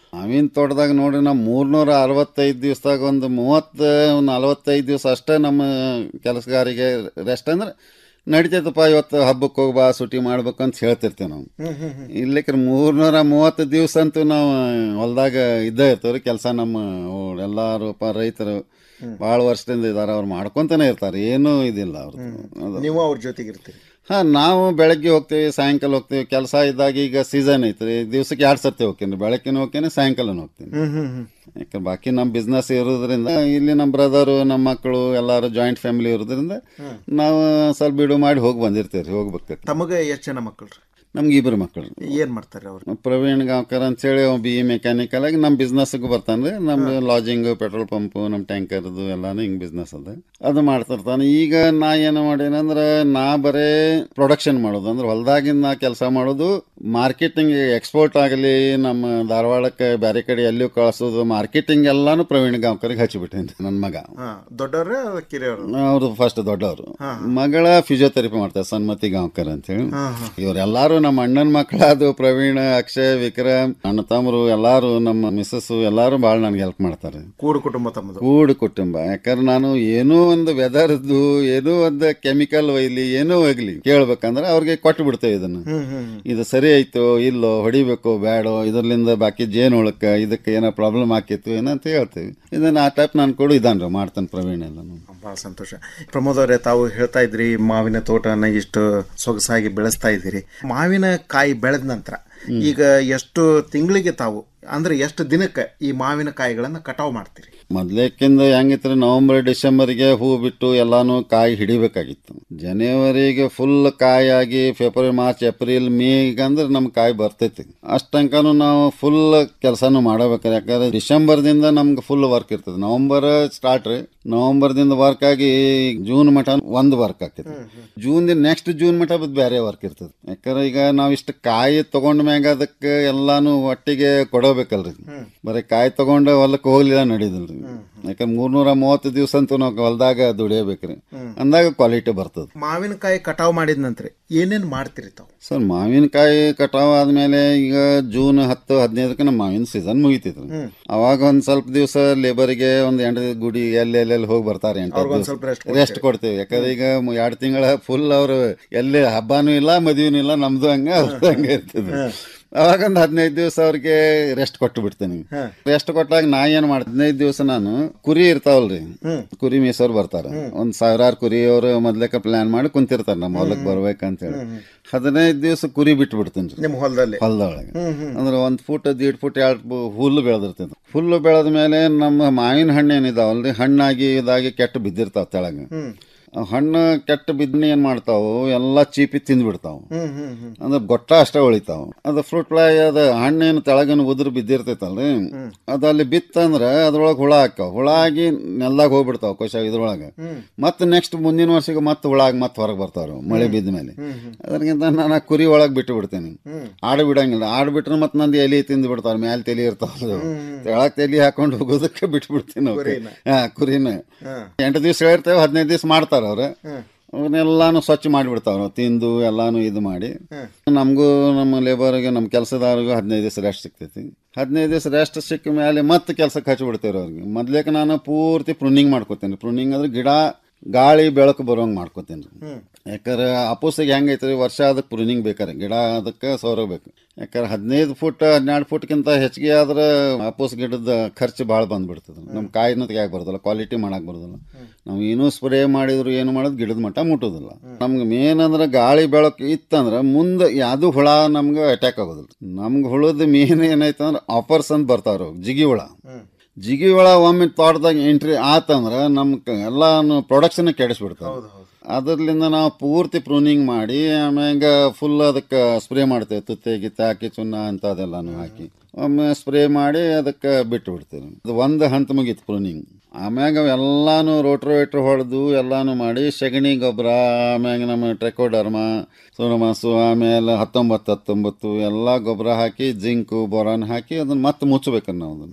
ಮಾವಿನ ತೋಟದಾಗ ನೋಡ್ರಿ ನಾವು ಮೂರ್ನೂರ ಅರವತ್ತೈದು ದಿವಸದಾಗ ಒಂದು ಮೂವತ್ತು ನಲವತ್ತೈದು ದಿವಸ ಅಷ್ಟೇ ನಮ್ಮ ಕೆಲಸಗಾರಿಗೆ ರೆಸ್ಟ್ ಅಂದ್ರೆ ನಡಿತೈತಪ್ಪ ಇವತ್ತು ಹಬ್ಬಕ್ಕೆ ಹೋಗ್ಬಾ ಸುಟಿ ಮಾಡ್ಬೇಕು ಅಂತ ಹೇಳ್ತಿರ್ತೀವಿ ನಾವು ಇಲ್ಲಿಕ್ರ ಮೂರ್ನೂರ ಮೂವತ್ತು ದಿವಸ ಅಂತೂ ನಾವು ಹೊಲ್ದಾಗ ಇದ್ದೇ ಇರ್ತೀವ್ರಿ ಕೆಲಸ ನಮ್ಮ ಅವ್ರ್ ಎಲ್ಲಾರು ಪ ರೈತರು ಭಾಳ ವರ್ಷದಿಂದ ಇದಾರೆ ಅವ್ರು ಮಾಡ್ಕೊಂತಾನೆ ಇರ್ತಾರೆ ಏನೂ ಇದಿಲ್ಲ ಅವ್ರದ್ದು ನೀವು ಅವ್ರ ಜೊತೆಗೆ ಇರ್ತೀರಿ ಹಾಂ ನಾವು ಬೆಳಗ್ಗೆ ಹೋಗ್ತೀವಿ ಸಾಯಂಕಾಲ ಹೋಗ್ತೀವಿ ಕೆಲಸ ಇದ್ದಾಗ ಈಗ ಸೀಸನ್ ಐತ್ರಿ ದಿವ್ಸಕ್ಕೆ ಎರಡು ಸರ್ತಿ ಹೋಗ್ತೀನಿ ಬೆಳಕಿನ ಹೋಗ್ತೀನಿ ಸಾಯಂಕಾಲನೂ ಹೋಗ್ತೀನಿ ಹ್ಮ್ ಹ್ಮ್ ಹ್ಮ್ ಯಾಕೆ ಬಾಕಿ ನಮ್ಮ ಬಿಸ್ನೆಸ್ ಇರೋದ್ರಿಂದ ಇಲ್ಲಿ ನಮ್ಮ ಬ್ರದರು ನಮ್ಮ ಮಕ್ಕಳು ಎಲ್ಲರೂ ಜಾಯಿಂಟ್ ಫ್ಯಾಮಿಲಿ ಇರೋದ್ರಿಂದ ನಾವು ಸ್ವಲ್ಪ ಬಿಡು ಮಾಡಿ ಹೋಗಿ ಬಂದಿರ್ತೀವಿ ರೀ ಹೋಗ್ಬೇಕು ತಮಗೆ ಎಷ್ಟು ಜನ ಮಕ್ಕಳು ರೀ ನಮ್ಗೆ ಇಬ್ಬರು ಮಕ್ಕಳು ಏನ್ ಮಾಡ್ತಾರೆ ಅವ್ರು ಪ್ರವೀಣ್ ಗಾಂವ್ಕರ್ ಅಂತೇಳಿ ಅವ ಬಿ ಇ ಮೆಕ್ಯಾನಿಕಲ್ ಆಗಿ ನಮ್ಮ ಬಿಸ್ನೆಸ್ಗೂ ಬರ್ತಾನೆ ರೀ ನಮ್ಮ ಲಾಜಿಂಗ್ ಪೆಟ್ರೋಲ್ ಪಂಪು ನಮ್ಮ ಟ್ಯಾಂಕರ್ದು ಎಲ್ಲಾನು ಹಿಂಗೆ ಬಿಸ್ನೆಸ್ ಅದ ಅದು ಮಾಡ್ತಿರ್ತಾನೆ ಈಗ ನಾ ಏನು ಮಾಡೇನಂದ್ರೆ ನಾ ಬರೇ ಪ್ರೊಡಕ್ಷನ್ ಮಾಡೋದು ಅಂದ್ರೆ ಹೊಲ್ದಾಗಿಂದ ನಾ ಕೆಲಸ ಮಾಡೋದು ಮಾರ್ಕೆಟಿಂಗ್ ಎಕ್ಸ್ಪೋರ್ಟ್ ಆಗಲಿ ನಮ್ಮ ಧಾರವಾಡಕ್ಕೆ ಬೇರೆ ಕಡೆ ಎಲ್ಲಿಯೂ ಕಳಿಸೋದು ಮಾರ್ಕೆಟಿಂಗ್ ಎಲ್ಲಾನು ಪ್ರವೀಣ್ ಗಾಂವ್ಕರ್ಗೆ ಹಚ್ಚಿಬಿಟ್ಟೇನಿ ನನ್ನ ಮಗ ಹಾ ದೊಡ್ಡವ್ರ ಕಿರಿಯವರು ಅವ್ರು ಫಸ್ಟ್ ದೊಡ್ಡವರು ಮಗಳ ಫಿಸಿಯೋಥೆರಪಿ ಮಾಡ್ತಾರೆ ಸನ್ಮತಿ ಗಾಂವ್ಕರ್ ಅಂತೇಳಿ ಹಾ, ಹಾ. ಇವರೆಲ್ಲಾರು ನಮ್ಮ ಅಣ್ಣನ ಮಕ್ಕಳಾದು ಪ್ರವೀಣ್ ಅಕ್ಷಯ್ ವಿಕ್ರಮ್ ಅಣ್ಣ ತಮ್ಮರು ಎಲ್ಲಾರು ನಮ್ಮ ಮಿಸ್ಸಸ್ ಎಲ್ಲಾರು ಭಾಳ ನನಗೆ ಹೆಲ್ಪ್ ಮಾಡ್ತಾರೆ ಕೂಡು ಕುಟುಂಬ ತಮ್ಮದು ಕೂಡು ಕುಟುಂಬ ಯಾಕಂದ್ರೆ ನಾನು ಏನೋ ಒಂದು ವೆದರ್ದು ಏನೋ ಒಂದು ಕೆಮಿಕಲ್ ಒಯ್ಲಿ ಏನೋ ಹೋಗ್ಲಿ ಕೇಳ್ಬೇಕಂದ್ರೆ ಅವ್ರಿಗೆ ಕೊಟ್ಟು ಬಿಡ್ತೇವೆ ಇದನ್ನು ಹ್ಮ್ ಹ್ಮ್ ಹ್ಮ್. ಇದು ಸರಿ ಆಯ್ತು ಇಲ್ಲೋ ಹೊಡಿಬೇಕು ಬೇಡೋ ಇದರ್ಲಿಂದ ಬಾಕಿ ಜೇನು ಉಳಕ ಇದಕ್ಕೆ ಏನೋ ಪ್ರಾಬ್ಲಮ್ ಆಕಿತ್ತು ಏನೋ ಅಂತ ಹೇಳ್ತೀವಿ ಇದನ್ನ ಆ ಟೈಪ್ ನಾನು ಕೊಡು ಇದಾನ್ರಿ ಮಾಡ್ತಾನೆ ಪ್ರವೀಣ್ ಎಲ್ಲಾನು ಬಹಳ ಸಂತೋಷ ಪ್ರಮೋದ್ ಅವರೇ ತಾವು ಹೇಳ್ತಾ ಇದ್ರಿ ಮಾವಿನ ತೋಟನ ಇಷ್ಟು ಸೊಗಸಾಗಿ ಬೆಳೆಸ್ತಾ ಇದ್ದೀರಿ ಮಾವಿನ ಕಾಯಿ ಬೆಳೆದ ನಂತರ ಈಗ ಎಷ್ಟು ತಿಂಗಳಿಗೆ ತಾವು ಅಂದ್ರೆ ಎಷ್ಟು ದಿನಕ್ಕೆ ಈ ಮಾವಿನ ಕಾಯಿಗಳನ್ನ ಕಟಾವು ಮಾಡ್ತೀರಿ ಮೊದ್ಲೇಕಿಂದ ಹೆಂಗಿತ್ತು ನವೆಂಬರ್ ಡಿಸೆಂಬರ್ಗೆ ಹೂ ಬಿಟ್ಟು ಎಲ್ಲಾನು ಕಾಯಿ ಹಿಡಿಬೇಕಾಗಿತ್ತು ಜನವರಿಗೆ ಫುಲ್ ಕಾಯಿ ಆಗಿ ಫೆಬ್ರವರಿ ಮಾರ್ಚ್ ಏಪ್ರಿಲ್ ಮೇಗೆ ಅಂದ್ರೆ ನಮ್ ಕಾಯಿ ಬರ್ತೈತಿ ಅಷ್ಟ್ ತನಕನು ನಾವು ಫುಲ್ ಕೆಲಸನೂ ಮಾಡಬೇಕು ಯಾಕಂದ್ರೆ ಡಿಸೆಂಬರ್ದಿಂದ ನಮ್ಗೆ ಫುಲ್ ವರ್ಕ್ ಇರ್ತದೆ ನವೆಂಬರ್ ಸ್ಟಾರ್ಟ್ ರೀ ನವೆಂಬರ್ದಿಂದ ವರ್ಕ್ ಆಗಿ ಜೂನ್ ಮಟ ಒಂದು ವರ್ಕ್ ಆಕೈತಿ ಜೂನ್ ನೆಕ್ಸ್ಟ್ ಜೂನ್ ಮಟ ಬದ್ ಬೇರೆ ವರ್ಕ್ ಇರ್ತದೆ ಯಾಕಂದ್ರೆ ಈಗ ನಾವ್ ಇಷ್ಟು ಕಾಯಿ ತಗೊಂಡ ಮ್ಯಾಗ ಅದಕ್ಕೆ ಎಲ್ಲಾನು ಒಟ್ಟಿಗೆ ಕೊಡಬೇಕಲ್ರಿ ಬರೀ ಕಾಯಿ ತಗೊಂಡು ಹೊಲಕ್ಕೆ ಹೋಗ್ಲಿಲ್ಲ ನಡೀದಿಲ್ರಿ ಯಾಕಂದ್ರೆ ಮೂರ್ನೂರ ಮೂವತ್ತು ದಿವಸ ಅಂತೂ ನಾವು ಹೊಲದಾಗ ದುಡಿಯಬೇಕ್ರಿ ಅಂದಾಗ ಕ್ವಾಲಿಟಿ ಬರ್ತದೆ ಮಾವಿನಕಾಯಿ ಕಟಾವು ಮಾಡಿದ ನಂತರ ಏನೇನ್ ಮಾಡ್ತೀರಿ ತಾವು ಸರ್ ಮಾವಿನಕಾಯಿ ಕಟಾವ್ ಆದ್ಮೇಲೆ ಈಗ ಜೂನ್ ಹತ್ತು ಹದಿನೈದಕ್ಕೆ ನಮ್ಮ ಮಾವಿನ ಸೀಸನ್ ಮುಗಿತೈತ್ರಿ ಅವಾಗ ಒಂದ್ ಸ್ವಲ್ಪ ದಿವಸ ಲೇಬರ್ಗೆ ಒಂದ್ ಎಂಟು ಗುಡಿ ಎಲ್ಲಿ ಎಲ್ಲೆಲ್ಲಿ ಹೋಗಿ ಬರ್ತಾರೆ ಎಂಟು ಅವ್ರಿಗೊಂದ್ ಸ್ವಲ್ಪ rest ರೆಸ್ಟ್ ಕೊಡ್ತೇವೆ ಯಾಕಂದ್ರೆ ಈಗ ಎರಡು ತಿಂಗಳ ಫುಲ್ ಅವ್ರು ಎಲ್ಲಿ ಹಬ್ಬನೂ ಇಲ್ಲ ಮದುವೆನೂ ಇಲ್ಲ ನಮ್ದು ಹಂಗ ಅವ್ರದ್ದು ಹಂಗೆ ಇರ್ತದೆ ಅವಾಗ ಒಂದು ಹದಿನೈದು ದಿವಸ ಅವ್ರಿಗೆ ರೆಸ್ಟ್ ಕೊಟ್ಟು ಬಿಡ್ತೇನೆ ರೆಸ್ಟ್ ಕೊಟ್ಟಾಗ ನಾ ಏನ್ ಮಾಡ್ತೀನಿ ಹದಿನೈದು ದಿವಸ ನಾನು ಕುರಿ ಇರ್ತಾವಲ್ರಿ ಕುರಿ ಮೀಸೋರು ಬರ್ತಾರ ಒಂದ್ ಸಾವಿರಾರು ಕುರಿ ಅವರು ಮೊದ್ಲೇಕ ಪ್ಲಾನ್ ಮಾಡಿ ಕುಂತಿರ್ತಾರ ನಮ್ಮ ಹೊಲಕ್ ಬರ್ಬೇಕಂತ ಹೇಳಿ ಹದಿನೈದು ದಿವಸ ಕುರಿ ಬಿಟ್ಟು ಬಿಡ್ತೀನಿ ನಿಮ್ಮ ಹೊಲದಲ್ಲಿ ಹೊಲದೊಳಗೆ ಹ್ಮ್, ಹ್ಮ್. ಅಂದ್ರೆ ಒಂದ್ ಫುಟ್ ದೀಡ್ ಫುಟ್ ಎರಡು ಹುಲ್ಲು ಬೆಳೆದಿರ್ತದೆ ಹುಲ್ಲು ಬೆಳೆದ ಮೇಲೆ ನಮ್ಮ ಮಾವಿನ ಹಣ್ಣು ಏನಿದಾವಲ್ರಿ ಹಣ್ಣಾಗಿ ಇದಾಗಿ ಕೆಟ್ಟ ಬಿದ್ದಿರ್ತಾವ ತೆಳಗ ಹ್ಮ್. ಆ ಹಣ್ಣು ಕೆಟ್ಟ ಬಿದ್ದನೆ ಏನ್ ಮಾಡ್ತಾವು ಎಲ್ಲಾ ಚೀಪಿ ತಿಂದ್ಬಿಡ್ತಾವು ಹ್ಮ್ ಹ್ಮ್ ಹ್ಮ್ ಅಂದ್ರೆ ಗೊಟ್ಟ ಅಷ್ಟೇ ಉಳಿತಾವ ಅದು ಫ್ರೂಟ್ ಫ್ಲೈ ಅದ ಹಣ್ಣೇನು ತೆಳಗನ ಉದುರು ಬಿದ್ದಿರ್ತೈತಲ್ರಿ ಅದು ಅಲ್ಲಿ ಬಿತ್ತಂದ್ರ ಅದ್ರೊಳಗೆ ಹುಳ ಹಾಕಾವ ಹುಳ ಆಗಿ ನೆಲ್ದಾಗ ಹೋಗ್ಬಿಡ್ತಾವ ಕೋಶ ಇದ್ರೊಳಗೆ ಮತ್ತೆ ನೆಕ್ಸ್ಟ್ ಮುಂದಿನ ವರ್ಷಕ್ಕೆ ಮತ್ತೆ ಹುಳ ಆಗಿ ಮತ್ತೆ ಹೊರಗೆ ಬರ್ತಾವ ಮಳೆ ಬಿದ್ದ ಮೇಲೆ ಅದಕ್ಕಿಂತ ನಾನು ಆ ಕುರಿ ಒಳಗೆ ಬಿಟ್ಟು ಬಿಡ್ತೇನೆ ಆಡು ಬಿಡಂಗಿಲ್ಲ ಆಡು ಬಿಟ್ರೆ ಮತ್ತೆ ನಂದು ಎಲಿ ತಿಂದು ಬಿಡ್ತಾವ ಮ್ಯಾಲ ತಲಿ ಇರ್ತಾವ ತೆಳಗ್ ತಲಿ ಹಾಕೊಂಡು ಹೋಗೋದಕ್ಕೆ ಬಿಟ್ಟು ಬಿಡ್ತೀನಿ ಕುರಿನ. ಹಾ ಕುರಿನ ಎಂಟು ದಿವಸ ಹೇಳಿರ್ತೇವೆ ಹದಿನೈದು ದಿವಸ ಮಾಡ್ತಾರ ಅವ್ರು ಅವನ್ನೆಲ್ಲಾನು ಸ್ವಚ್ಛ ಮಾಡಿಬಿಡ್ತಾವ ತಿಂದು ಎಲ್ಲಾನು ಇದು ಮಾಡಿ ನಮಗೂ ನಮ್ಮ ಲೇಬರ್ಗೆ ನಮ್ಮ ಕೆಲಸದವ್ರಿಗೂ ಹದಿನೈದು ದಿವಸ ರೆಸ್ಟ್ ಸಿಗ್ತೈತಿ ಹದಿನೈದು ದಿವಸ ರೆಸ್ಟ್ ಸಿಕ್ಕ ಮೇಲೆ ಮತ್ತೆ ಕೆಲಸಕ್ಕೆ ಹಚ್ಚಿಬಿಡ್ತೇವ್ರಿ ಅವ್ರಿಗೆ ಮೊದ್ಲೇಕ ನಾನು ಪೂರ್ತಿ ಪ್ರೂನಿಂಗ್ ಮಾಡ್ಕೋತೇನೆ ಪ್ರೂನಿಂಗ್ ಅಂದ್ರೆ ಗಿಡ ಗಾಳಿ ಬೆಳಕು ಬರೋಂಗ್ ಮಾಡ್ಕೋತೇನೆ ಯಾಕಂದ್ರೆ ಅಪೋಸಿಗೆ ಹೆಂಗೈತ್ರಿ ವರ್ಷ ಅದಕ್ಕೆ ಪ್ರೂನಿಂಗ್ ಬೇಕಾರೆ ಗಿಡ ಅದಕ್ಕೆ ಸೌರಬೇಕು ಯಾಕಂದ್ರೆ ಹದಿನೈದು ಫುಟ್ ಹನ್ನೆರಡು ಫುಟ್ಗಿಂತ ಹೆಚ್ಚಿಗೆ ಆದ್ರೆ ಅಪೋಸ್ ಗಿಡದ ಖರ್ಚು ಭಾಳ ಬಂದ್ಬಿಡ್ತದೆ ನಮ್ಮ ಕಾಯಿನ ತೆಗಿಯಾಕ ಬರೋದಿಲ್ಲ ಕ್ವಾಲಿಟಿ ಮಾಡಕ್ ಬರೋದಿಲ್ಲ ನಾವು ಏನೂ ಸ್ಪ್ರೇ ಮಾಡಿದ್ರು ಏನು ಮಾಡೋದು ಗಿಡದ ಮಟ್ಟ ಮುಟ್ಟೋದಿಲ್ಲ ನಮ್ಗೆ ಮೇನ್ ಅಂದ್ರೆ ಗಾಳಿ ಬೆಳಕು ಇತ್ತಂದ್ರೆ ಮುಂದೆ ಯಾವುದು ಹುಳ ನಮ್ಗೆ ಅಟ್ಯಾಕ್ ಆಗೋದಿಲ್ಲ ನಮ್ಗೆ ಹುಳದ ಮೇನ್ ಏನೈತೆ ಅಂದ್ರೆ ಆಫರ್ಸ್ ಅಂತ ಬರ್ತಾವ್ರ ಜಿಗಿ ಹುಳ ಜಿಗಿ ಹುಳ ಒಮ್ಮೆ ತೋಟದಾಗ ಎಂಟ್ರಿ ಆತಂದ್ರೆ ನಮ್ ಎಲ್ಲ ಪ್ರೊಡಕ್ಷನ್ ಕೆಡಿಸ್ಬಿಡ್ತಾವೆ ಅದರ್ಲಿಂದ ನಾವು ಪೂರ್ತಿ ಪ್ರೂನಿಂಗ್ ಮಾಡಿ ಆಮ್ಯಾಗ ಫುಲ್ ಅದಕ್ಕೆ ಸ್ಪ್ರೇ ಮಾಡ್ತೇವೆ ತುತ್ತೆ ಗಿತ್ತೆ ಹಾಕಿ ಚುನ್ನ ಅಂತ ಅದೆಲ್ಲಾನು ಹಾಕಿ ಒಮ್ಮೆ ಸ್ಪ್ರೇ ಮಾಡಿ ಅದಕ್ಕೆ ಬಿಟ್ಟು ಬಿಡ್ತೇವೆ ಅದು ಒಂದು ಹಂತ ಮುಗೀತು ಪ್ರೂನಿಂಗ್ ಆಮ್ಯಾಗ ಅವೆಲ್ಲಾನು ರೋಟ್ರೋವೇಟ್ರ್ ಹೊಡೆದು ಎಲ್ಲಾನು ಮಾಡಿ ಸಗಣಿ ಗೊಬ್ಬರ ಆಮ್ಯಾಗ ನಮ್ಮ ಟ್ರೆಕೋಡರ್ಮ ಸೋನಮಾಸು ಆಮೇಲೆ ಹತ್ತೊಂಬತ್ತು ಹತ್ತೊಂಬತ್ತು ಎಲ್ಲ ಗೊಬ್ಬರ ಹಾಕಿ ಜಿಂಕು ಬೊರಾನ್ ಹಾಕಿ ಅದನ್ನ ಮತ್ತೆ ಮುಚ್ಚಬೇಕು ನಾವು ಅದನ್ನ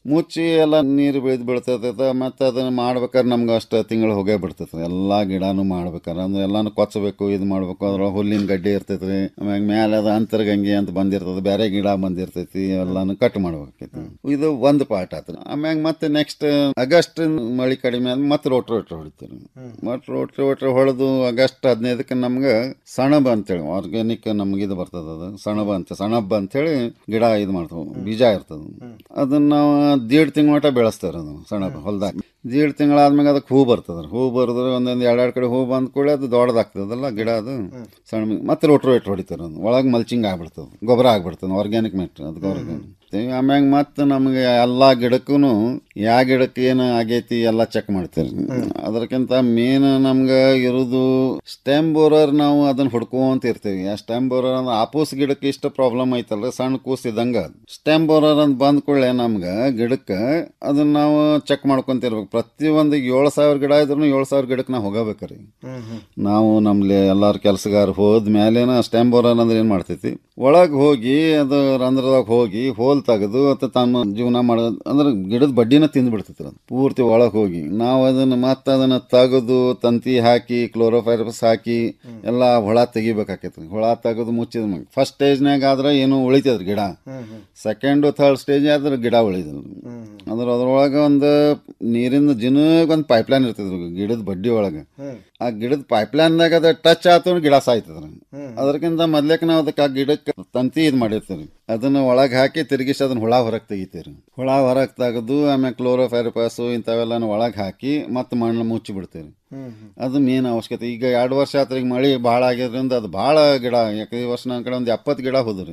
ಮುಚ್ಚಿ ಎಲ್ಲ ನೀರು ಬೆಳೆದು ಬೀಳ್ತೈತೆ ಮತ್ತೆ ಅದನ್ನ ಮಾಡ್ಬೇಕಾದ್ರೆ ನಮ್ಗೆ ಅಷ್ಟು ತಿಂಗಳು ಹೋಗೇ ಬಿಡ್ತೈತೆ ಎಲ್ಲ ಗಿಡನೂ ಮಾಡ್ಬೇಕಾರೆ ಅಂದ್ರೆ ಎಲ್ಲಾನು ಕೊಚ್ಚಬೇಕು ಇದು ಮಾಡ್ಬೇಕು ಅದ್ರೊಳಗೆ ಹುಲ್ಲಿನ ಗಡ್ಡೆ ಇರ್ತೈತ್ರಿ ಆಮ್ಯಾಗ ಮೇಲೆ ಅದು ಅಂತರ್ಗಂಗೆ ಅಂತ ಬಂದಿರ್ತದೆ ಬೇರೆ ಗಿಡ ಬಂದಿರ್ತೈತಿ ಎಲ್ಲಾನು ಕಟ್ ಮಾಡ್ಬೇಕೈತಿ ಇದು ಒಂದು ಪಾರ್ಟ್ ಆತು ಆಮ್ಯಾಗ ಮತ್ತೆ ನೆಕ್ಸ್ಟ್ ಆಗಸ್ಟ್ ಮಳಿ ಕಡಿಮೆ ಆದ್ ಮತ್ತೆ ರೋಟ್ರ್ ರೋಟ್ರ್ ಹೊಡಿತೀವಿ ಮತ್ತೆ ರೋಟ್ರ್ ರೋಟ್ರ್ ಹೊಡೆದು ಆಗಸ್ಟ್ ಹದಿನೈದಕ್ಕೆ ನಮ್ಗೆ ಸಣಬ ಅಂತೇಳಿ ಆರ್ಗ್ಯಾನಿಕ್ ನಮ್ಗೆ ಇದು ಬರ್ತದೆ ಅದು ಸಣಬ ಅಂತ ಸಣಬ ಅಂತೇಳಿ ಗಿಡ ಇದು ಮಾಡ್ತಾವೆ ಬೀಜ ಇರ್ತದೆ ಅದನ್ನ ನಾವು ದೀಡ್ ತಿಂಗಳ ಮಟ್ಟ ಬೆಳೆಸ್ತಾರೆ ಅದು ಸಣಬ ಹೊಲ್ದಾಗ ದೀಡ್ ತಿಂಗಳಾದ್ಮೇಲೆ ಅದಕ್ಕೆ ಹೂ ಬರ್ತದೆ ಹೂ ಬರೆದ್ರೆ ಒಂದೊಂದು ಎರಡೆರಡು ಕಡೆ ಹೂ ಬಂದ ಕೂಡ ಅದು ದೊಡ್ಡದಾಗ್ತದಲ್ಲ ಗಿಡ ಅದು ಸಣ್ಣ ಮತ್ತೆ ರೋಟ್ರ್ ರೋಟ್ರ್ ಹೊಡಿತಾರೆ ಅದು ಒಳಗೆ ಮಲ್ಚಿಂಗ್ ಆಗ್ಬಿಡ್ತದೆ ಗೊಬ್ಬರ ಆಗ್ಬಿಡ್ತದೆ ಆರ್ಗ್ಯಾನಿಕ್ ಮೆಟ್ ಅದಕ್ಕೆ ಆರ್ಗ್ಯಾನಿಕ್ ಆಮ್ಯಾಗ ಮತ್ತೆ ನಮಗೆ ಎಲ್ಲ ಗಿಡಕ್ಕೂ ಯಾವ ಗಿಡಕ್ಕೆ ಏನು ಆಗೈತಿ ಎಲ್ಲ ಚೆಕ್ ಮಾಡ್ತೀರಿ ಅದಕ್ಕಿಂತ ಮೇನ್ ನಮ್ಗೆ ಇರೋದು ಸ್ಟೆಮ್ ಬೋರರ್ ನಾವು ಅದನ್ನ ಹುಡ್ಕೊಂತ ಇರ್ತೀವಿ ಆ ಸ್ಟೆಮ್ ಬೋರರ್ ಅಂದ್ರೆ ಆಪೂಸ್ ಗಿಡಕ್ಕೆ ಇಷ್ಟು ಪ್ರಾಬ್ಲಮ್ ಐತಲ್ರಿ ಸಣ್ಣ ಕೂಸ್ ಇದ್ದಂಗ ಸ್ಟೆಮ್ ಬೋರರ್ ಅಂತ ಬಂದ ಕೂಡಲೇ ನಮ್ಗೆ ಗಿಡಕ್ಕೆ ಅದನ್ನ ನಾವು ಚೆಕ್ ಮಾಡ್ಕೊಂತಿರ್ಬೇಕು ಪ್ರತಿ ಒಂದು ಏಳು ಸಾವಿರ ಗಿಡ ಇದ್ರು ಏಳು ಸಾವಿರ ಗಿಡಕ್ಕೆ ನಾವು ಹೋಗಬೇಕ್ರಿ ನಾವು ನಮ್ಲಿ ಎಲ್ಲಾರು ಕೆಲಸಗಾರ ಹೋದ ಮೇಲೇನ ಸ್ಟೆಮ್ ಬೋರರ್ ಅಂದ್ರೆ ಏನ್ ಮಾಡ್ತೈತಿ ಒಳಗೆ ಹೋಗಿ ಅದು ರಂಧ್ರದಾಗ ಹೋಗಿ ಹೋಲ್ ತೆಗೆದು ಅಥವಾ ತಮ್ಮ ಜೀವನ ಮಾಡೋದು ಅಂದ್ರೆ ಗಿಡದ ಬಡ್ಡಿನ ತಿಂದ್ಬಿಡ್ತೈತಿ ಅದು ಪೂರ್ತಿ ಒಳಗೆ ಹೋಗಿ ನಾವು ಅದನ್ನ ಮತ್ತೆ ಅದನ್ನ ತೆಗೆದು ತಂತಿ ಹಾಕಿ ಕ್ಲೋರೋಫೈರಸ್ ಹಾಕಿ ಎಲ್ಲ ಹುಳ ತೆಗಿಬೇಕಾಕೈತಿ ಹುಳ ತೆಗೆದು ಮುಚ್ಚಿದ ಮ್ಯಾಗ ಫಸ್ಟ್ ಸ್ಟೇಜ್ನಾಗ ಆದ್ರೆ ಏನು ಉಳಿತದ್ರಿ ಗಿಡ ಸೆಕೆಂಡ್ ಥರ್ಡ್ ಸ್ಟೇಜ್ ಆದ್ರೆ ಗಿಡ ಉಳಿದಲ್ಲ ಅಂದ್ರೆ ಅದ್ರೊಳಗೆ ಒಂದು ನೀರಿನ ಜಿನಗ್ ಒಂದು ಪೈಪ್ಲೈನ್ ಇರ್ತದ್ರಿ ಗಿಡದ ಬಡ್ಡಿ ಒಳಗೆ ಆ ಗಿಡದ ಪೈಪ್ಲೈನ್ದಾಗ ಅದ ಟಚ್ ಆತು ಗಿಡ ಸಾಯ್ತದ್ರ ಅದಕ್ಕಿಂತ ಮೊದ್ಲೇಕ್ ನಾವು ಅದಕ್ಕೆ ಆ ಗಿಡಕ್ಕೆ ತಂತಿ ಇದು ಮಾಡಿರ್ತೀವಿ ಅದನ್ನ ಒಳಗೆ ಹಾಕಿ ತಿರುಗಿಸಿ ಅದನ್ನ ಹುಳ ಹೊರಗೆ ತೆಗಿತೀರಿ ಹುಳ ಹೊರಗೆ ತೆಗೆದು ಆಮೇಲೆ ಕ್ಲೋರೋಫೈರಪಾಸು ಇಂಥವೆಲ್ಲನ ಒಳಗೆ ಹಾಕಿ ಮತ್ತೆ ಮಣ್ಣು ಮುಚ್ಚಿ ಬಿಡ್ತೀರಿ ಅದು ಮೇನ್ ಅವಶ್ಯಕತೆ ಈಗ ಎರಡು ವರ್ಷ ಆತ್ರ ಈಗ ಮಳೆ ಭಾಳ ಆಗಿದ್ರಿಂದ ಅದು ಭಾಳ ಗಿಡ ಯಾಕೆ ಈ ವರ್ಷ ನನ್ನ ಕಡೆ ಒಂದು ಎಪ್ಪತ್ತು ಗಿಡ ಹೋದ್ರಿ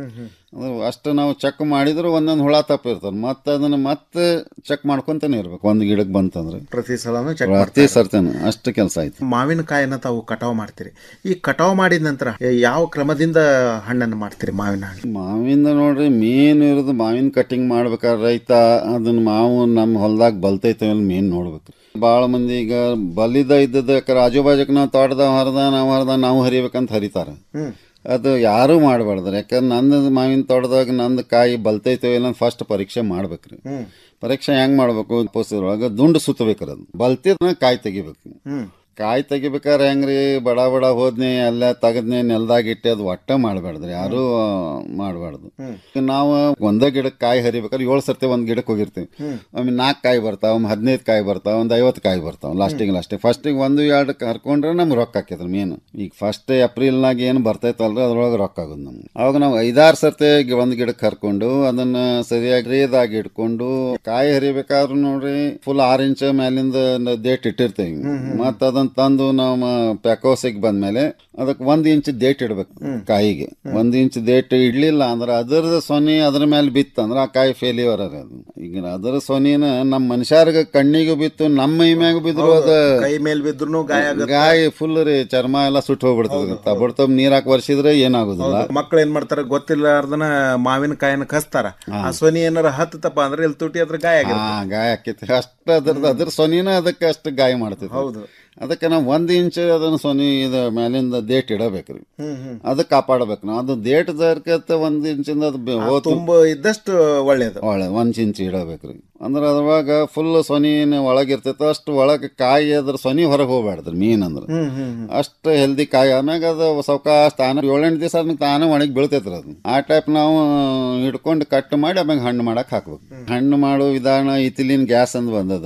ಅದು ಅಷ್ಟು ನಾವು ಚೆಕ್ ಮಾಡಿದ್ರು ಒಂದೊಂದು ಹುಳ ತಪ್ಪಿರ್ತದೆ ಮತ್ತೆ ಅದನ್ನ ಮತ್ತೆ ಚೆಕ್ ಮಾಡ್ಕೊಂತಾನೆ ಇರ್ಬೇಕು ಒಂದು ಗಿಡಕ್ಕೆ ಬಂತಂದ್ರೆ ಪ್ರತಿ ಸಲನೂ ಚೆಕ್ ಪ್ರತಿ ಸರ್ತಾನೆ ಅಷ್ಟು ಕೆಲಸ ಆಯ್ತು ಮಾವಿನಕಾಯಿನ ತಾವು ಕಟಾವು ಮಾಡ್ತೀರಿ ಈ ಕಟಾವು ಮಾಡಿದ ನಂತರ ಯಾವ ಕ್ರಮದಿಂದ ಹಣ್ಣನ್ನು ಮಾಡ್ತೀರಿ ಮಾವಿನ ಹಣ್ಣು ಮಾವಿಂದ ನೋಡ್ರಿ ಮೇನ್ ಇರೋದು ಮಾವಿನ ಕಟಿಂಗ್ ಮಾಡ್ಬೇಕಾದ್ರೆ ರೈತ ಅದನ್ನ ಮಾವು ನಮ್ಮ ಹೊಲ್ದಾಗ ಬಲ್ತೈತೆ ಮೇನ್ ನೋಡ್ಬೇಕು ಭಾಳ ಮಂದಿ ಈಗ ಬಲಿದ ಇದ್ದದ ಯಾಕಂದ್ರೆ ಆಜು ಬಾಜುಕ್ ನಾವು ತೋಟದ ಹರಿದ ನಾವು ಹರಿದ ನಾವು ಹರಿಬೇಕಂತ ಹರಿತಾರೆ ಅದು ಯಾರೂ ಮಾಡಬಾರ್ದು ಯಾಕಂದ್ರೆ ನಂದು ಮಾವಿನ ತೋಟದಾಗ ನಂದು ಕಾಯಿ ಬಲ್ತೈತೋ ಇಲ್ಲ ಫಸ್ಟ್ ಪರೀಕ್ಷೆ ಮಾಡ್ಬೇಕ್ರಿ ಪರೀಕ್ಷೆ ಹೆಂಗ್ ಮಾಡ್ಬೇಕು ಪೋಸ್ಟೊಳಗೆ ದುಂಡು ಸುತ್ತಬೇಕ್ರಿ ಅದು ಬಲ್ತಿದ್ನ ಕಾಯಿ ತೆಗಿಬೇಕು ಕಾಯಿ ತೆಗಿಬೇಕಾದ್ರೆ ಹೆಂಗ್ರಿ ಬಡ ಬಡ ಹೋದ್ನಿ ಎಲ್ಲ ತೆಗದ್ನಿ ನೆಲ್ದಾಗ ಇಟ್ಟೆ ಅದು ಒಟ್ಟ ಮಾಡಬಾರ್ದ್ರಿ ಯಾರು ಮಾಡಬಾರ್ದು ನಾವು ಒಂದೇ ಗಿಡಕ್ಕೆ ಕಾಯಿ ಹರಿಬೇಕಾದ್ರೆ ಏಳು ಸರ್ತಿ ಒಂದ್ ಗಿಡಕ್ಕೆ ಹೋಗಿರ್ತೀವಿ ಒಮ್ಮೆ ನಾಲ್ಕು ಕಾಯಿ ಬರ್ತಾವ ಒಮ್ಮೆ ಹದಿನೈದು ಕಾಯಿ ಬರ್ತಾವ ಒಂದು ಐವತ್ತು ಕಾಯಿ ಬರ್ತಾವ ಲಾಸ್ಟಿಗೆ ಲಾಸ್ಟಿಗೆ ಫಸ್ಟಿಗೆ ಒಂದು ಎರಡು ಹರ್ಕೊಂಡ್ರೆ ನಮ್ಗೆ ರೊಕ್ಕ ಹಾಕಿದ್ರು ಮೇನ್ ಈಗ ಫಸ್ಟ್ ಏಪ್ರಿಲ್ನಾಗ ಏನು ಬರ್ತೈತಲ್ರಿ ಅದ್ರೊಳಗೆ ರೊಕ್ಕ ಆಗೋದು ನಮ್ಗೆ ಅವಾಗ ನಾವು ಐದಾರು ಸರ್ತಿ ಗಿ- ಒಂದ್ ಗಿಡಕ್ಕೆ ಹರ್ಕೊಂಡು ಅದನ್ನ ಸರಿಯಾಗಿ ರೇದಾಗಿ ಇಟ್ಕೊಂಡು ಕಾಯಿ ಹರಿಬೇಕಾದ್ರೂ ನೋಡ್ರಿ ಫುಲ್ ಆರು ಇಂಚ್ ಮೇಲಿಂದ ನ- ಡೇಟ್ ಇಟ್ಟಿರ್ತೀವಿ ಮತ್ತ ಅದನ್ನ ತಂದು ನಾವು ಪ್ಯಾಕೋಸಿಗೆ ಬಂದ್ಮೇಲೆ ಅದಕ್ಕೆ ಒಂದ್ ಇಂಚ್ ಡೇಟ್ ಇಡ್ಬೇಕು ಕಾಯಿಗೆ ಒಂದ್ ಇಂಚ್ ಡೇಟ್ ಇಡ್ಲಿಲ್ಲ ಅಂದ್ರೆ ಅದರದ ಸೊನಿ ಅದ್ರ ಮೇಲೆ ಬಿತ್ತು ಅಂದ್ರೆ ಆ ಕಾಯಿ ಫೇಲ್ಯೂರ್ ಅದು ಈಗ ಅದರ ಸೊನಿನ ನಮ್ಮ ಮನುಷ್ಯರ್ಗ ಕಣ್ಣಿಗೆ ಬಿತ್ತು ನಮ್ಮ ಮೈ ಮ್ಯಾಗ ಬಿದ್ರು ಅದ ಕೈ ಮೇಲೆ ಬಿದ್ರು ಗಾಯ ಆಗುತ್ತೆ ಗಾಯ ಫುಲ್ ರೀ ಚರ್ಮ ಎಲ್ಲ ಸುಟ್ಟು ಹೋಗ್ಬಿಡ್ತದೆ ತಬಡ್ ತಬ್ ನೀರ್ ಹಾಕಿ ವರ್ಷಿದ್ರೆ ಏನಾಗುದಿಲ್ಲ ಮಕ್ಳು ಏನ್ ಮಾಡ್ತಾರೆ ಗೊತ್ತಿಲ್ಲಾರ್ದನ ಮಾವಿನಕಾಯಿನ ಕಸ್ತಾರ ಆ ಸ್ವನಿ ಏನಾರ ಹತ್ತತಪ್ಪ ಅಂದ್ರೆ ಇಲ್ಲಿ ತುಟಿ ಅದ್ರ ಗಾಯ ಹಾ ಆಗಿರುತ್ತೆ ಗಾಯ ಆಕೈತಿ ಅಷ್ಟ ಅದ್ರದ್ದು ಅದ್ರ ಸೊನಿನ ಅದಕ್ಕೆ ಅಷ್ಟು ಗಾಯ ಮಾಡ್ತೈತಿ ಹೌದು. ಅದಕ್ಕೆ ನಾವು ಒಂದ್ ಇಂಚ್ ಅದನ್ನ ಸೊನಿ ಇದು ಮೇಲಿಂದ ದೇಟ್ ಇಡಬೇಕ್ರಿ ಹ್ಮ್, ಹ್ಮ್. ಅದಕ್ಕೆ ಕಾಪಾಡಬೇಕು ನಾವು ಅದು ದೇಟ್ ಜರ್ಕತ್ತ ಒಂದ್ ಇಂಚಿಂದ ಅದು ಬೆ- ಆ ಹೋತು ತುಂಬ ಇದ್ದಷ್ಟು ಒಳ್ಳೇದು ಒಳ್ಳೆ ಒಂದ್ ಇಂಚ್ ಇಡಬೇಕ್ರಿ ಅಂದ್ರೆ ಅದ್ರೊಳಗ ಫುಲ್ ಸೊನಿನ ಒಳಗಿರ್ತೈತೆ ಅಷ್ಟು ಒಳಗೆ ಕಾಯಿ ಅದ್ರ ಸೊನಿ ಹೊರಗೆ ಹೋಗ್ಬಾರ್ದ್ರಿ ಮೀನ್ ಅಂದ್ರೆ ಹ್ಮ್, ಹ್ಮ್, ಹ್ಮ್. ಅಷ್ಟು ಹೆಲ್ದಿ ಕಾಯಿ ಆಮ್ಯಾಗ ಅದು ಸಾವಕಾಶ ತಾನ ಏಳೆಂಟು ದಿವಸ ಆದ್ಮೇಲೆ ತಾನೇ ಒಣಗಿ ಬೀಳ್ತೈತ್ರಿ ಅದು ಆ ಟೈಪ್ ನಾವು ಹಿಡ್ಕೊಂಡು ಕಟ್ ಮಾಡಿ ಆಮ್ಯಾಗ ಹಣ್ಣು ಮಾಡಕ್ ಹಾಕ್ಬೇಕು ಹಣ್ಣು ಮಾಡೋ ವಿಧಾನ ಇಥಿಲಿನ್ ಗ್ಯಾಸ್ ಅಂತ ಬಂದದ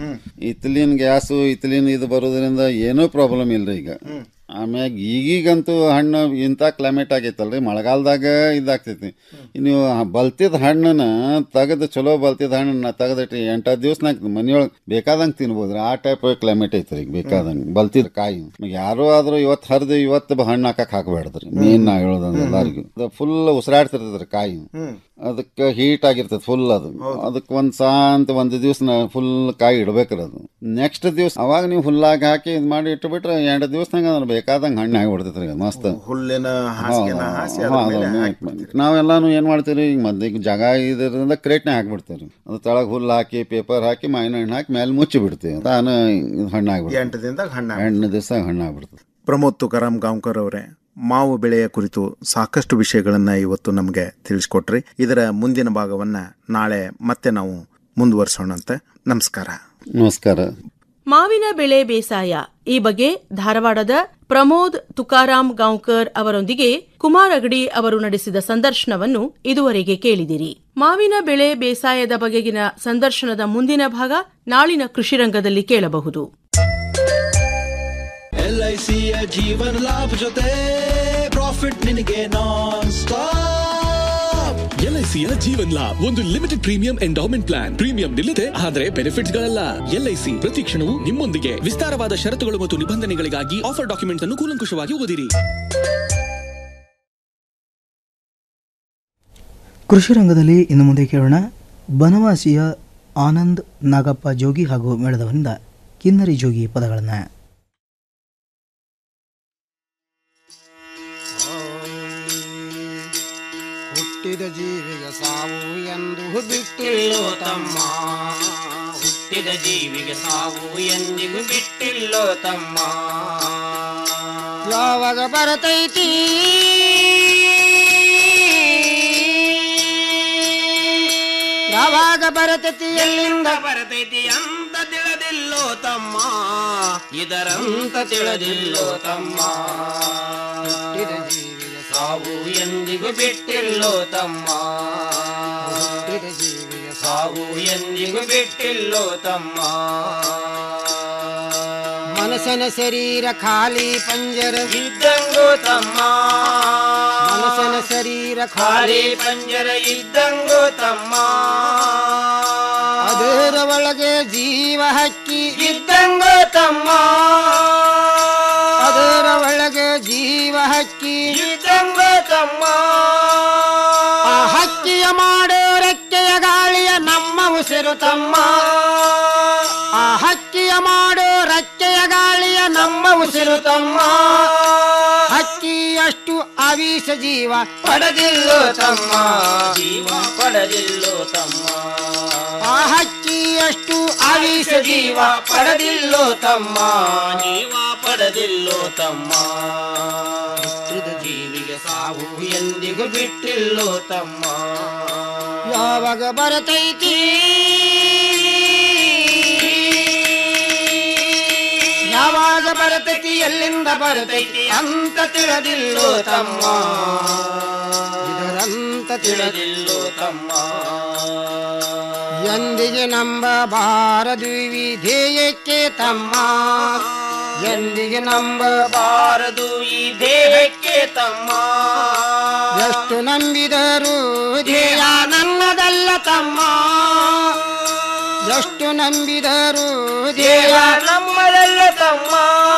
ಇಥಿಲಿನ್ ಗ್ಯಾಸು ಇಥಿಲಿನ್ ಇದು ಬರೋದ್ರಿಂದ ಏನೂ ಪ್ರಾಬ್ಲಮ್ ಇಲ್ರಿ ಈಗ ಆಮ್ಯಾಗ ಈಗೀಗಂತೂ ಹಣ್ಣು ಇಂಥ ಕ್ಲೈಮೇಟ್ ಆಗೈತಲ್ರಿ ಮಳೆಗಾಲದಾಗ ಇದಾಗ್ತೈತಿ ನೀವು ಬಲ್ತಿದ ಹಣ್ಣನ್ನ ತೆಗೆದು ಚಲೋ ಬಲ್ತಿದ ಹಣ್ಣನ್ನ ತೆಗೆದಿಟ್ಟು ಎಂಟತ್ತು ದಿವ್ಸನಾಗ ಮನೆಯೊಳಗೆ ಬೇಕಾದಂಗೆ ತಿನ್ಬೋದ್ರಿ ಆ ಟೈಪ್ ಕ್ಲೈಮೇಟ್ ಐತ್ರಿ ಈಗ ಬೇಕಾದಂಗೆ ಬಲ್ತಿದ ಕಾಯಿ ಯಾರು ಆದ್ರೂ ಇವತ್ತು ಹರಿದು ಇವತ್ತು ಬ- ಹಣ್ಣು ಹಾಕಕ್ ಹಾಕಬೇಡ್ದ್ರಿ ಮೇನ್ ನಾ ಹೇಳೋದಂದ್ರೆ ಎಲ್ಲರಿಗೂ ಫುಲ್ ಉಸಿರಾಡ್ತಿರ್ತದ್ರಿ ಕಾಯಿ ಅದಕ್ಕೆ ಹೀಟ್ ಆಗಿರ್ತದೆ ಫುಲ್ ಅದು ಅದಕ್ಕೆ ಒಂದ್ ಸಾಂತ ಒಂದ್ ದಿವ್ಸ ಫುಲ್ ಕಾಯಿ ಇಡ್ಬೇಕ್ರಿ ಅದು ನೆಕ್ಸ್ಟ್ ದಿವ್ಸ ಅವಾಗ ನೀವು ಹುಲ್ಲಾಗಿ ಹಾಕಿ ಇದು ಮಾಡಿ ಇಟ್ಬಿಟ್ರೆ ಎರಡು ದಿವ್ಸನಾಗ ಅದ್ರ ಬೇಕಾದಂಗೆ ಹಣ್ಣು ಆಗಿಬಿಡ್ತೈತ್ರಿ ಮಸ್ತ್ ಹುಲ್ಲಿನ ಹಾಸಿಗೆನ ಹಾಸಿ ಅದ್ರ ಮೇಲೆ ಹಾಕ್ಬಿಡ್ತೀರಿ. ನಾವೆಲ್ಲಾನು ಏನ್ ಮಾಡ್ತೀವಿ ಈಗ ಮದ್ದ ಈಗ ಜಾಗ ಇದರಿಂದ ಕ್ರೇಟ್ನೆ ಹಾಕ್ಬಿಡ್ತೀವಿ ಅದು ತೆಳಗ್ ಹುಲ್ಲು ಹಾಕಿ ಪೇಪರ್ ಹಾಕಿ ಮಾವಿನ ಹಣ್ಣು ಹಾಕಿ ಮೇಲೆ ಮುಚ್ಚಿ ಬಿಡ್ತೀವಿ ತಾನು ಹಣ್ಣು ಆಗ್ಬಿಡ್ತೀವಿ ಎಂಟು ದಿನದಾಗ ಹಣ್ಣ ಎಂಟು ದಿವಸ ಹಣ್ಣು ಆಗ್ಬಿಡ್ತದೆ ಪ್ರಮೋದ್ ತುಕಾರಾಮ್ ಗಾಂವ್ಕರ್ ಅವರೇ ಮಾವು ಬೆಳೆಯ ಕುರಿತು ಸಾಕಷ್ಟು ವಿಷಯಗಳನ್ನು ಇವತ್ತು ನಮಗೆ ತಿಳಿಸ್ಕೊಟ್ರಿ ಇದರ ಮುಂದಿನ ಭಾಗವನ್ನು ನಾಳೆ ಮತ್ತೆ ನಾವು ಮುಂದುವರ್ಸೋಣಂತೆ ನಮಸ್ಕಾರ ನಮಸ್ಕಾರ ಮಾವಿನ ಬೆಳೆ ಬೇಸಾಯ ಈ ಬಗ್ಗೆ ಧಾರವಾಡದ ಪ್ರಮೋದ್ ತುಕಾರಾಮ್ ಗಾಂವ್ಕರ್ ಅವರೊಂದಿಗೆ ಕುಮಾರ್ ಅಗಡಿ ಅವರು ನಡೆಸಿದ ಸಂದರ್ಶನವನ್ನು ಇದುವರೆಗೆ ಕೇಳಿದಿರಿ ಮಾವಿನ ಬೆಳೆ ಬೇಸಾಯದ ಬಗೆಗಿನ ಸಂದರ್ಶನದ ಮುಂದಿನ ಭಾಗ ನಾಳಿನ ಕೃಷಿ ರಂಗದಲ್ಲಿ ಕೇಳಬಹುದು ಎಲ್ ಐ ಸಿಯ ಜೀವನ ಲಾಭ ಜೊತೆ ಪ್ರಾಫಿಟ್ ನಿನಗೆ ನಾನ್ ಸ್ಟಾಪ್ ಎಲ್ಐಸಿಯ ಜೀವನ್ ಲಾಭ್ ಒಂದು limited premium endowment plan premium ನಿಲ್ಲದೆ ಆದರೆ ಬೆನಿಫಿಟ್ಸ್ ಗಳಲ್ಲ ಎಲ್ಐಸಿ ಪ್ರತಿ ಕ್ಷಣವೂ ನಿಮ್ಮೊಂದಿಗೆ ವಿಸ್ತಾರವಾದ ಷರತ್ತುಗಳು ಮತ್ತು ನಿಬಂಧನೆಗಳಿಗಾಗಿ ಆಫರ್ ಡಾಕ್ಯುಮೆಂಟ್ಸ್ ಅನ್ನು ಕೂಲಂಕುಷವಾಗಿ ಓದಿರಿ ಕೃಷಿ ರಂಗದಲ್ಲಿ ಇನ್ನು ಮುಂದೆ ಕೇಳೋಣ ಬನವಾಸಿಯ ಆನಂದ್ ನಾಗಪ್ಪ ಜೋಗಿ ಹಾಗೂ ಮೇಳದವರಿಂದ ಕಿನ್ನರಿ ಜೋಗಿ ಪದಗಳನ್ನು ಹುಟ್ಟಿದ ಜೀವಿಗೆ ಸಾವು ಎಂದು ಬಿಟ್ಟಿಲ್ಲೋ ತಮ್ಮ ಹುಟ್ಟಿದ ಜೀವಿಗೆ ಸಾವು ಎಂದಿಗೂ ಬಿಟ್ಟಿಲ್ಲೋ ತಮ್ಮ ಯಾವಾಗ ಬರತೈತಿ ಯಾವಾಗ ಬರತೈತಿ ಎಲ್ಲಿಂದ ಬರತೈತಿ ಅಂತ ತಿಳಿದಿಲ್ಲೋ ತಮ್ಮ ಇದರಂತ ತಿಳಿದಿಲ್ಲೋ ತಮ್ಮ ಹುಟ್ಟಿದ ಜೀವಿಗೆ ಸಾವು ಎಂದಿಗೂ ಬಿಟ್ಟಿಲ್ಲೋ ತಮ್ಮ ಹುಟ್ಟಿದ ಜೀವಿಗೆ ಸಾವು ಎಂದಿಗೂ ಬಿಟ್ಟಿಲ್ಲೋ ತಮ್ಮ ಮನಸ್ಸನ ಶರೀರ ಖಾಲಿ ಪಂಜರ ಇದ್ದಂಗೋ ತಮ್ಮ ಮನಸ್ಸನ ಶರೀರ ಖಾಲಿ ಪಂಜರ ಇದ್ದಂಗೋ ತಮ್ಮ ಅದರ ಒಳಗೆ ಜೀವ ಹಕ್ಕಿ ಇದ್ದಂಗೋ ತಮ್ಮ ಅದರ ಒಳಗೆ ಜೀವ ಹಕ್ಕಿ ಇದ್ದಂಗೋ ತಮ್ಮ ಆ ಹಕ್ಕಿಯ ಮಾಡೋ ರೆಕ್ಕೆಯ ಗಾಳಿಯ ನಮ್ಮ ಉಸಿರು ತಮ್ಮ ಆ ಹಕ್ಕಿಯ ಮಾಡೋ ರೆಕ್ಕೆಯ ಗಾಳಿಯ ನಮ್ಮ ಉಸಿರು ತಮ್ಮ ಹಕ್ಕಿಯಷ್ಟು ಆವೀಸ ಜೀವ ಪಡೆದಿಲ್ಲೋ ತಮ್ಮ ಜೀವ ಪಡೆದಿಲ್ಲೋ ತಮ್ಮ ಆ ಹಕ್ಕಿಯಷ್ಟು ಆವೀಸ ಜೀವ ಪಡೆದಿಲ್ಲೋ ತಮ್ಮ ಜೀವ ಪಡೆದಿಲ್ಲೋ ತಮ್ಮ ಹುಟ್ಟಿದ ಜೀವಿಗೆ ಸಾವು ಎಂದಿಗೂ ಬಿಟ್ಟಿಲ್ಲೋ ತಮ್ಮ ಯಾವಾಗ ಬರತೈತಿ ಯಾವಾಗ ಬರತೈತಿ ಎಲ್ಲಿಂದ ಬರತೈತಿ ಅಂತ ತಿಳಿದಿಲ್ಲೋ ತಮ್ಮ ಇದರಂತ ತಿಳಿದಿಲ್ಲೋ ತಮ್ಮ ಎಂದಿಗೆ ನಂಬಬಾರದು ಈ ಧ್ಯೇಯಕ್ಕೆ ತಮ್ಮ ಎಂದಿಗೆ ನಂಬಬಾರದು ಈ ದೇಹಕ್ಕೆ ತಮ್ಮ ಎಷ್ಟು ನಂಬಿದರು ಧ್ಯೇಯ ನನ್ನದಲ್ಲ ತಮ್ಮ ಎಷ್ಟು ನಂಬಿದರು ಧ್ಯೇಯ ನಮ್ಮದಲ್ಲ ತಮ್ಮ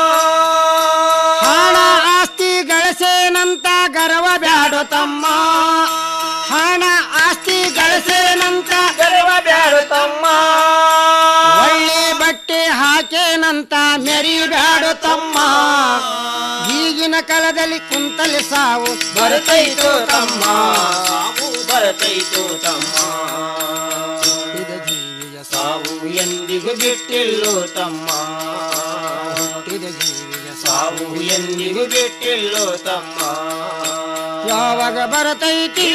ಹಣ ಆಸ್ತಿ ಗಳಿಸೇನಂತ ಗರ್ವ ಬ್ಯಾಡೋ ತಮ್ಮ ಹಣ ಆಸ್ತಿ ಗಳಿಸೇನಂತ ಗರ್ವ ಬ್ಯಾಡೋ ತಮ್ಮ ಒಳ್ಳೆ ಬಟ್ಟೆ ಹಾಕೇನಂತ ಮೆರಿ ಬ್ಯಾಡೋ ತಮ್ಮ ಈಗಿನ ಕಾಲದಲ್ಲಿ ಕುಂತಲೆ ಸಾವು ಬರ್ತೈತೋ ತಮ್ಮ ಸಾವು ಬರ್ತೈತೋ ತಮ್ಮ ಹುಟ್ಟಿದ ಜೀವಿಯ ಸಾವು ಎಂದಿಗೂ ಬಿಟ್ಟಿಲ್ಲೋ ತಮ್ಮ ಹುಟ್ಟಿದ ಜೀವಿಯ ಸಾವು ಎಂದಿಗೂ ಬಿಟ್ಟಿಲ್ಲೋ ತಮ್ಮ ಯಾವಾಗ ಬರತೈತಿ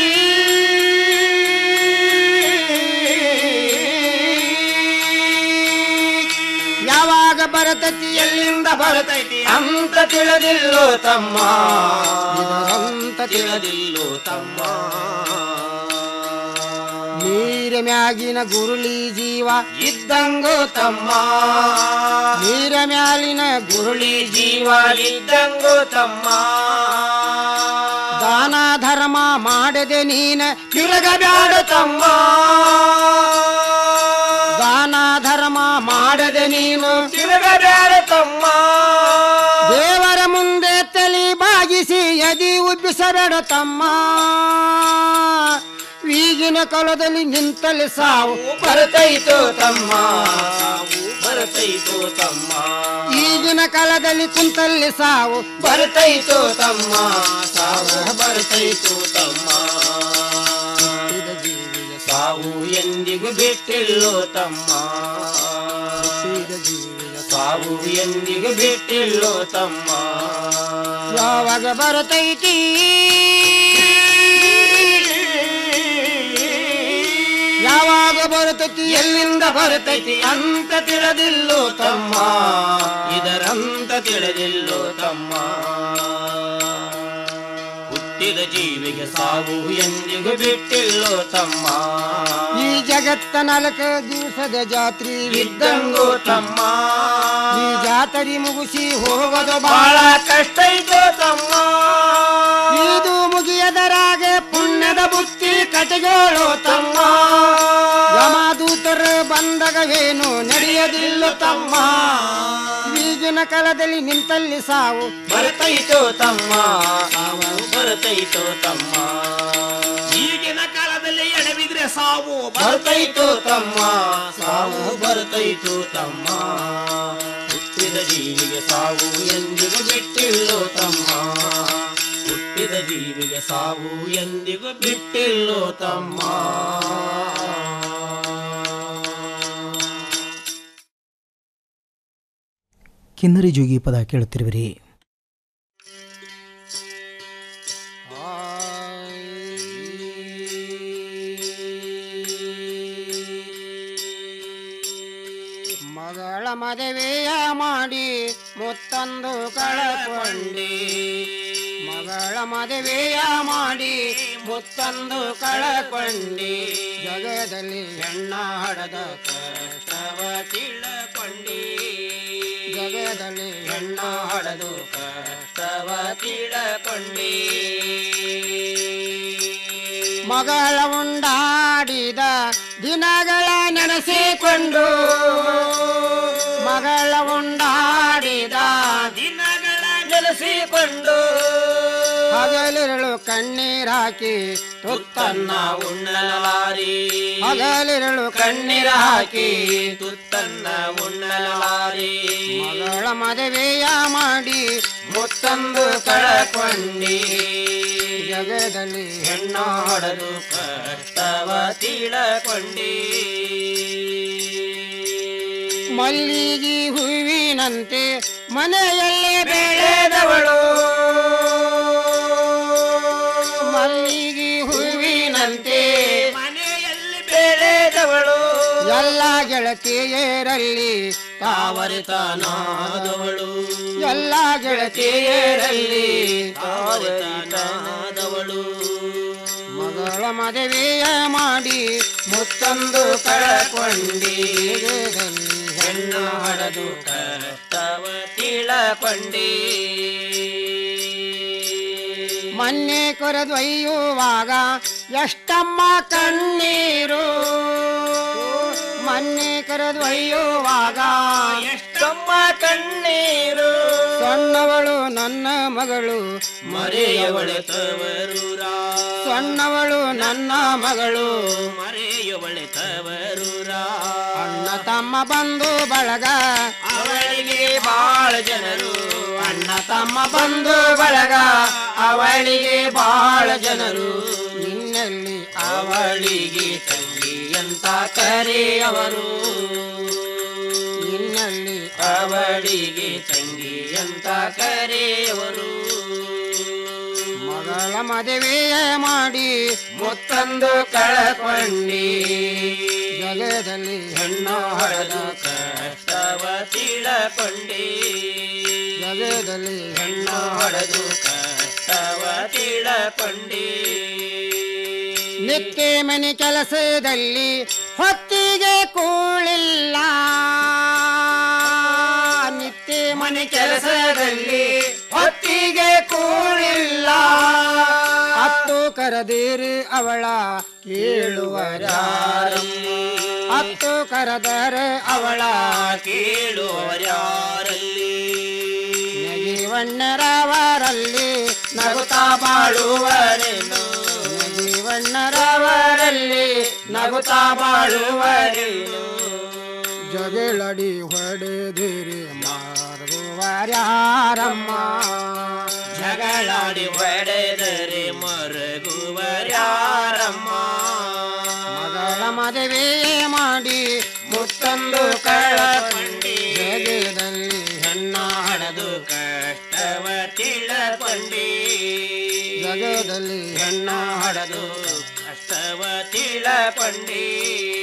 ಯಾವಾಗ ಬರತೈತಿ ಎಲ್ಲಿಂದ ಬರತೈತಿ ಅಂತ ತಿಳಿದಿಲ್ಲೋ ತಮ್ಮ ಇದರಂತ ತಿಳಿದಿಲ್ಲೋ ತಮ್ಮ ನೀರ ಮ್ಯಾಗಿನ ಗುರುಳಿ ಜೀವ ಇದ್ದಂಗೋ ತಮ್ಮ ನೀರ ಮ್ಯಾಲಿನ ಗುರುಳಿ ಜೀವ ಇದ್ದಂಗೋ ತಮ್ಮ ದಾನ ಧರ್ಮ ಮಾಡದೆ ನೀನ ತಿರುಗಬ್ಯಾಡ ತಮ್ಮ ದಾನ ಧರ್ಮ ಮಾಡದೆ ನೀನು ತಿರುಗಬ್ಯಾಡ ತಮ್ಮ ದೇವರ ಮುಂದೆ ತಲೆ ಬಾಗಿಸಿ ಎದಿ ಉಬ್ಬಿಸಬೇಡ ತಮ್ಮ ಈಗಿನ ಕಾಲದಲ್ಲಿ ನಿಂತಲ್ಲಿ ಸಾವು ಬರ್ತೈತೋ ತಮ್ಮ ಸಾವು ಬರ್ತೈತೋ ತಮ್ಮ ಈಗಿನ ಕಾಲದಲ್ಲಿ ಕುಂತಲ್ಲಿ ಸಾವು ಬರ್ತೈತೋ ತಮ್ಮ ಸಾವು ಬರ್ತೈತೋ ತಮ್ಮ ಹುಟ್ಟಿದ ಜೀವಿಗೆ ಸಾವು ಎಂದಿಗೂ ಬಿಟ್ಟಿಲ್ಲೋ ತಮ್ಮ ಹುಟ್ಟಿದ ಜೀವಿಗೆ ಸಾವು ಎಂದಿಗೂ ಬಿಟ್ಟಿಲ್ಲೋ ತಮ್ಮ ಯಾವಾಗ ಬರ್ತೈತಿ ಯಾವಾಗ ಬರುತ್ತೈತಿ ಎಲ್ಲಿಂದ ಬರುತ್ತೈತಿ ಅಂತ ತಿಳಿದಿಲ್ಲೋ ತಮ್ಮ ಇದರಂತ ತಿಳಿದಿಲ್ಲೋ ತಮ್ಮ ಹುಟ್ಟಿದ ಜೀವಿಗೆ ಸಾವು ಎಂದಿಗೂ ಬಿಟ್ಟಿಲ್ಲೋ ತಮ್ಮ ಈ ಜಗತ್ತ ನಾಲ್ಕು ದಿವಸದ ಜಾತ್ರಿ ಇದ್ದಂಗೋ ತಮ್ಮ ಈ ಜಾತ್ರೆ ಮುಗಿಸಿ ಹೋಗೋದು ಬಹಳ ಕಷ್ಟ ಐತೋ ತಮ್ಮ ಇದು ಮುಗಿಯದರಾಗ ಪುಣ್ಯದ ಬುತ್ತಿ ಕಟಗೋಳು ತಮ್ಮ ಯಮದೂತರು ಬಂದಗವೇನು ನಡೆಯದಿಲ್ಲ ತಮ್ಮ ಈಗಿನ ಕಾಲದಲ್ಲಿ ನಿಂತಲ್ಲಿ ಸಾವು ಬರ್ತೈತೋ ತಮ್ಮ ಸಾವು ಬರ್ತೈತೋ ತಮ್ಮ ಈಗಿನ ಕಾಲದಲ್ಲಿ ಎಡವಿದ್ರೆ ಸಾವು ಬರ್ತೈತೋ ತಮ್ಮ ಸಾವು ಬರ್ತೈತೋ ತಮ್ಮ ಹುಟ್ಟಿದ ಜೀವಿಗೆ ಸಾವು ಎಂದಿಗೂ ಬಿಟ್ಟಿಲ್ಲೋ ತಮ್ಮ ಹುಟ್ಟಿದ ಜೀವಿಗೆ ಸಾವು ಎಂದಿಗೂ ಬಿಟ್ಟಿಲ್ಲೋ ತಮ್ಮ ಕಿನ್ನರಿ ಜೋಗಿ ಪದ ಕೇಳುತ್ತಿರುವಿರಿ ಮಗಳ ಮದುವೆಯ ಮಾಡಿ ಮುತ್ತಂದು ಕಳಕೊಂಡಿ ಮಗಳ ಮದುವೆಯ ಮಾಡಿ ಮುತ್ತಂದು ಕಳಕೊಂಡಿ ಜಗದಲ್ಲಿ ಹೆಣ್ಣ ಹಡದ ಕಷ್ಟವ ತಿಳಕೊಂಡಿ ಜಗದಲ್ಲಿ ಹೆಣ್ಣ ಹಡದು ಕಷ್ಟವ ತಿಳಕೊಂಡಿ ಮಗಳ ಉಂಡಾಡಿದ ದಿನಗಳ ನೆನೆಸಿಕೊಂಡು ಮಗಳ ಉಂಡಾಡಿದ ದಿನಗಳ ನೆನೆಸಿಕೊಂಡು ಹಗಲಿರಳು ಕಣ್ಣೀರಾಕಿ ತುತ್ತನ್ನ ಉಣ್ಣಲಾರಿ ಹಗಲಿರಳು ಕಣ್ಣೀರ ಹಾಕಿ ತುತ್ತನ್ನ ಉಣ್ಣಲಾರಿ ಮಗಳ ಮದುವೆಯ ಮಾಡಿ ಮುತ್ತಂದು ಕಳಕೊಂಡಿ ಜಗದಲ್ಲಿ ಹೆಣ್ಣು ಹೊಡೆದು ಕಷ್ಟವ ತಿಳಕೊಂಡಿ ಮಲ್ಲಿಗೆ ಹೂವಿನಂತೆ ಮನೆಯಲ್ಲೇ ಬೆಳೆದವಳು ಮಲ್ಲಿಗೆ ಹೂವಿನಂತೆ ಮನೆಯಲ್ಲಿ ಬೆಳೆದವಳು ಎಲ್ಲ ಗೆಳತಿಯರಲ್ಲಿ ತಾವರಿತನಾದವಳು ಎಲ್ಲ ಗೆಳತಿಯರಲ್ಲಿ ತಾವರಿತನಾದವಳು ಮಗಳ ಮದುವೆಯ ಮಾಡಿ ಮುತ್ತಂದು ಕಳಕೊಂಡಿ ಹೆಣ್ಣು ಹಡದು ಕಷ್ಟವ ತಿಳಕೊಂಡಿ ಮೊನ್ನೆ ಕೊರೆದೊಯ್ಯುವಾಗ ಎಷ್ಟಮ್ಮ ಕಣ್ಣೀರು ಮೊನ್ನೆ ಕರೆದೊಯ್ಯುವಾಗ ಎಷ್ಟಮ್ಮ ಕಣ್ಣೀರು ಸಣ್ಣವಳು ನನ್ನ ಮಗಳು ಮರೆಯವಳೆ ತವರೂರ ಸಣ್ಣವಳು ನನ್ನ ಮಗಳು ಮರೆಯವಳೆ ತವರೂರ ಅಣ್ಣ ತಮ್ಮ ಬಂದು ಬಳಗ ಅವಳಿಗೆ ಬಾಳ ಜನರು ಅಣ್ಣ ತಮ್ಮ ಬಂದು ಬಳಗ ಅವಳಿಗೆ ಬಾಳ ಜನರು ನಿನ್ನಲ್ಲಿ ಅವಳಿಗೆ ತಂಗಿ ಅಂತ ಕರೆಯವರು ನಿನ್ನಲ್ಲಿ ಅವಳಿಗೆ ತಂಗಿ ಅಂತ ಕರೆಯವರು ಮಗಳ ಮದುವೆಯ ಮಾಡಿ ಮುತ್ತಂದು ಕಳಕೊಂಡಿ ಜಗದಲ್ಲಿ ಹೆಣ್ಣು ಹೊಡೆದ ಕಷ್ಟವ ತಿಳಕೊಂಡಿ ಜಗದಲ್ಲಿ ಹೆಣ್ಣು ಹೊಡೆದು ಕಷ್ಟವ ತಿಳಕೊಂಡಿ ನಿತ್ಯ ಮನೆ ಕೆಲಸದಲ್ಲಿ ಹೊತ್ತಿಗೆ ಕೂಳಿಲ್ಲ ನಿತ್ಯ ಮನೆ ಕೆಲಸದಲ್ಲಿ ಹೊತ್ತಿಗೆ ಕೂಳಿಲ್ಲ ಹತ್ತು ಕರೆದಿರಿ ಅವಳ ಕೇಳುವರಾರಮ್ಮ ಹತ್ತು ಕರೆದರೆ ಅವಳ ಕೇಳುವರ್ಯಾರಲ್ಲಿ ನಗಿವಣ್ಣರವರಲ್ಲಿ ನಗುತ್ತಾ ಬಾಳುವರೆನು ನಗಿವಣ್ಣರವರಲ್ಲಿ ನಗುತ್ತಾ ಬಾಳುವರೆನು ಜಗಳಡಿ ಹೊಡೆದಿರಿ ಮಾರುವರ್ಯಾರಮ್ಮ ಜಗಳಾಡಿ ಹೊಡೆದರೆ ಮರಗುವರ್ಯಾರಮ್ಮ ಮಗಳ ಮದುವೆ ಮಾಡಿ ಮುತ್ತಂದು ಕಳಕೊಂಡಿ ಜಗದಲ್ಲಿ ಹೆಣ್ಣ ಹಣದು ಕಷ್ಟವ ತಿಳಕೊಂಡಿ ಜಗದಲ್ಲಿ ಹೆಣ್ಣ ಹಡದು ಕಷ್ಟ ಅರ್ಥವ ತಿಳಕೊಂಡಿ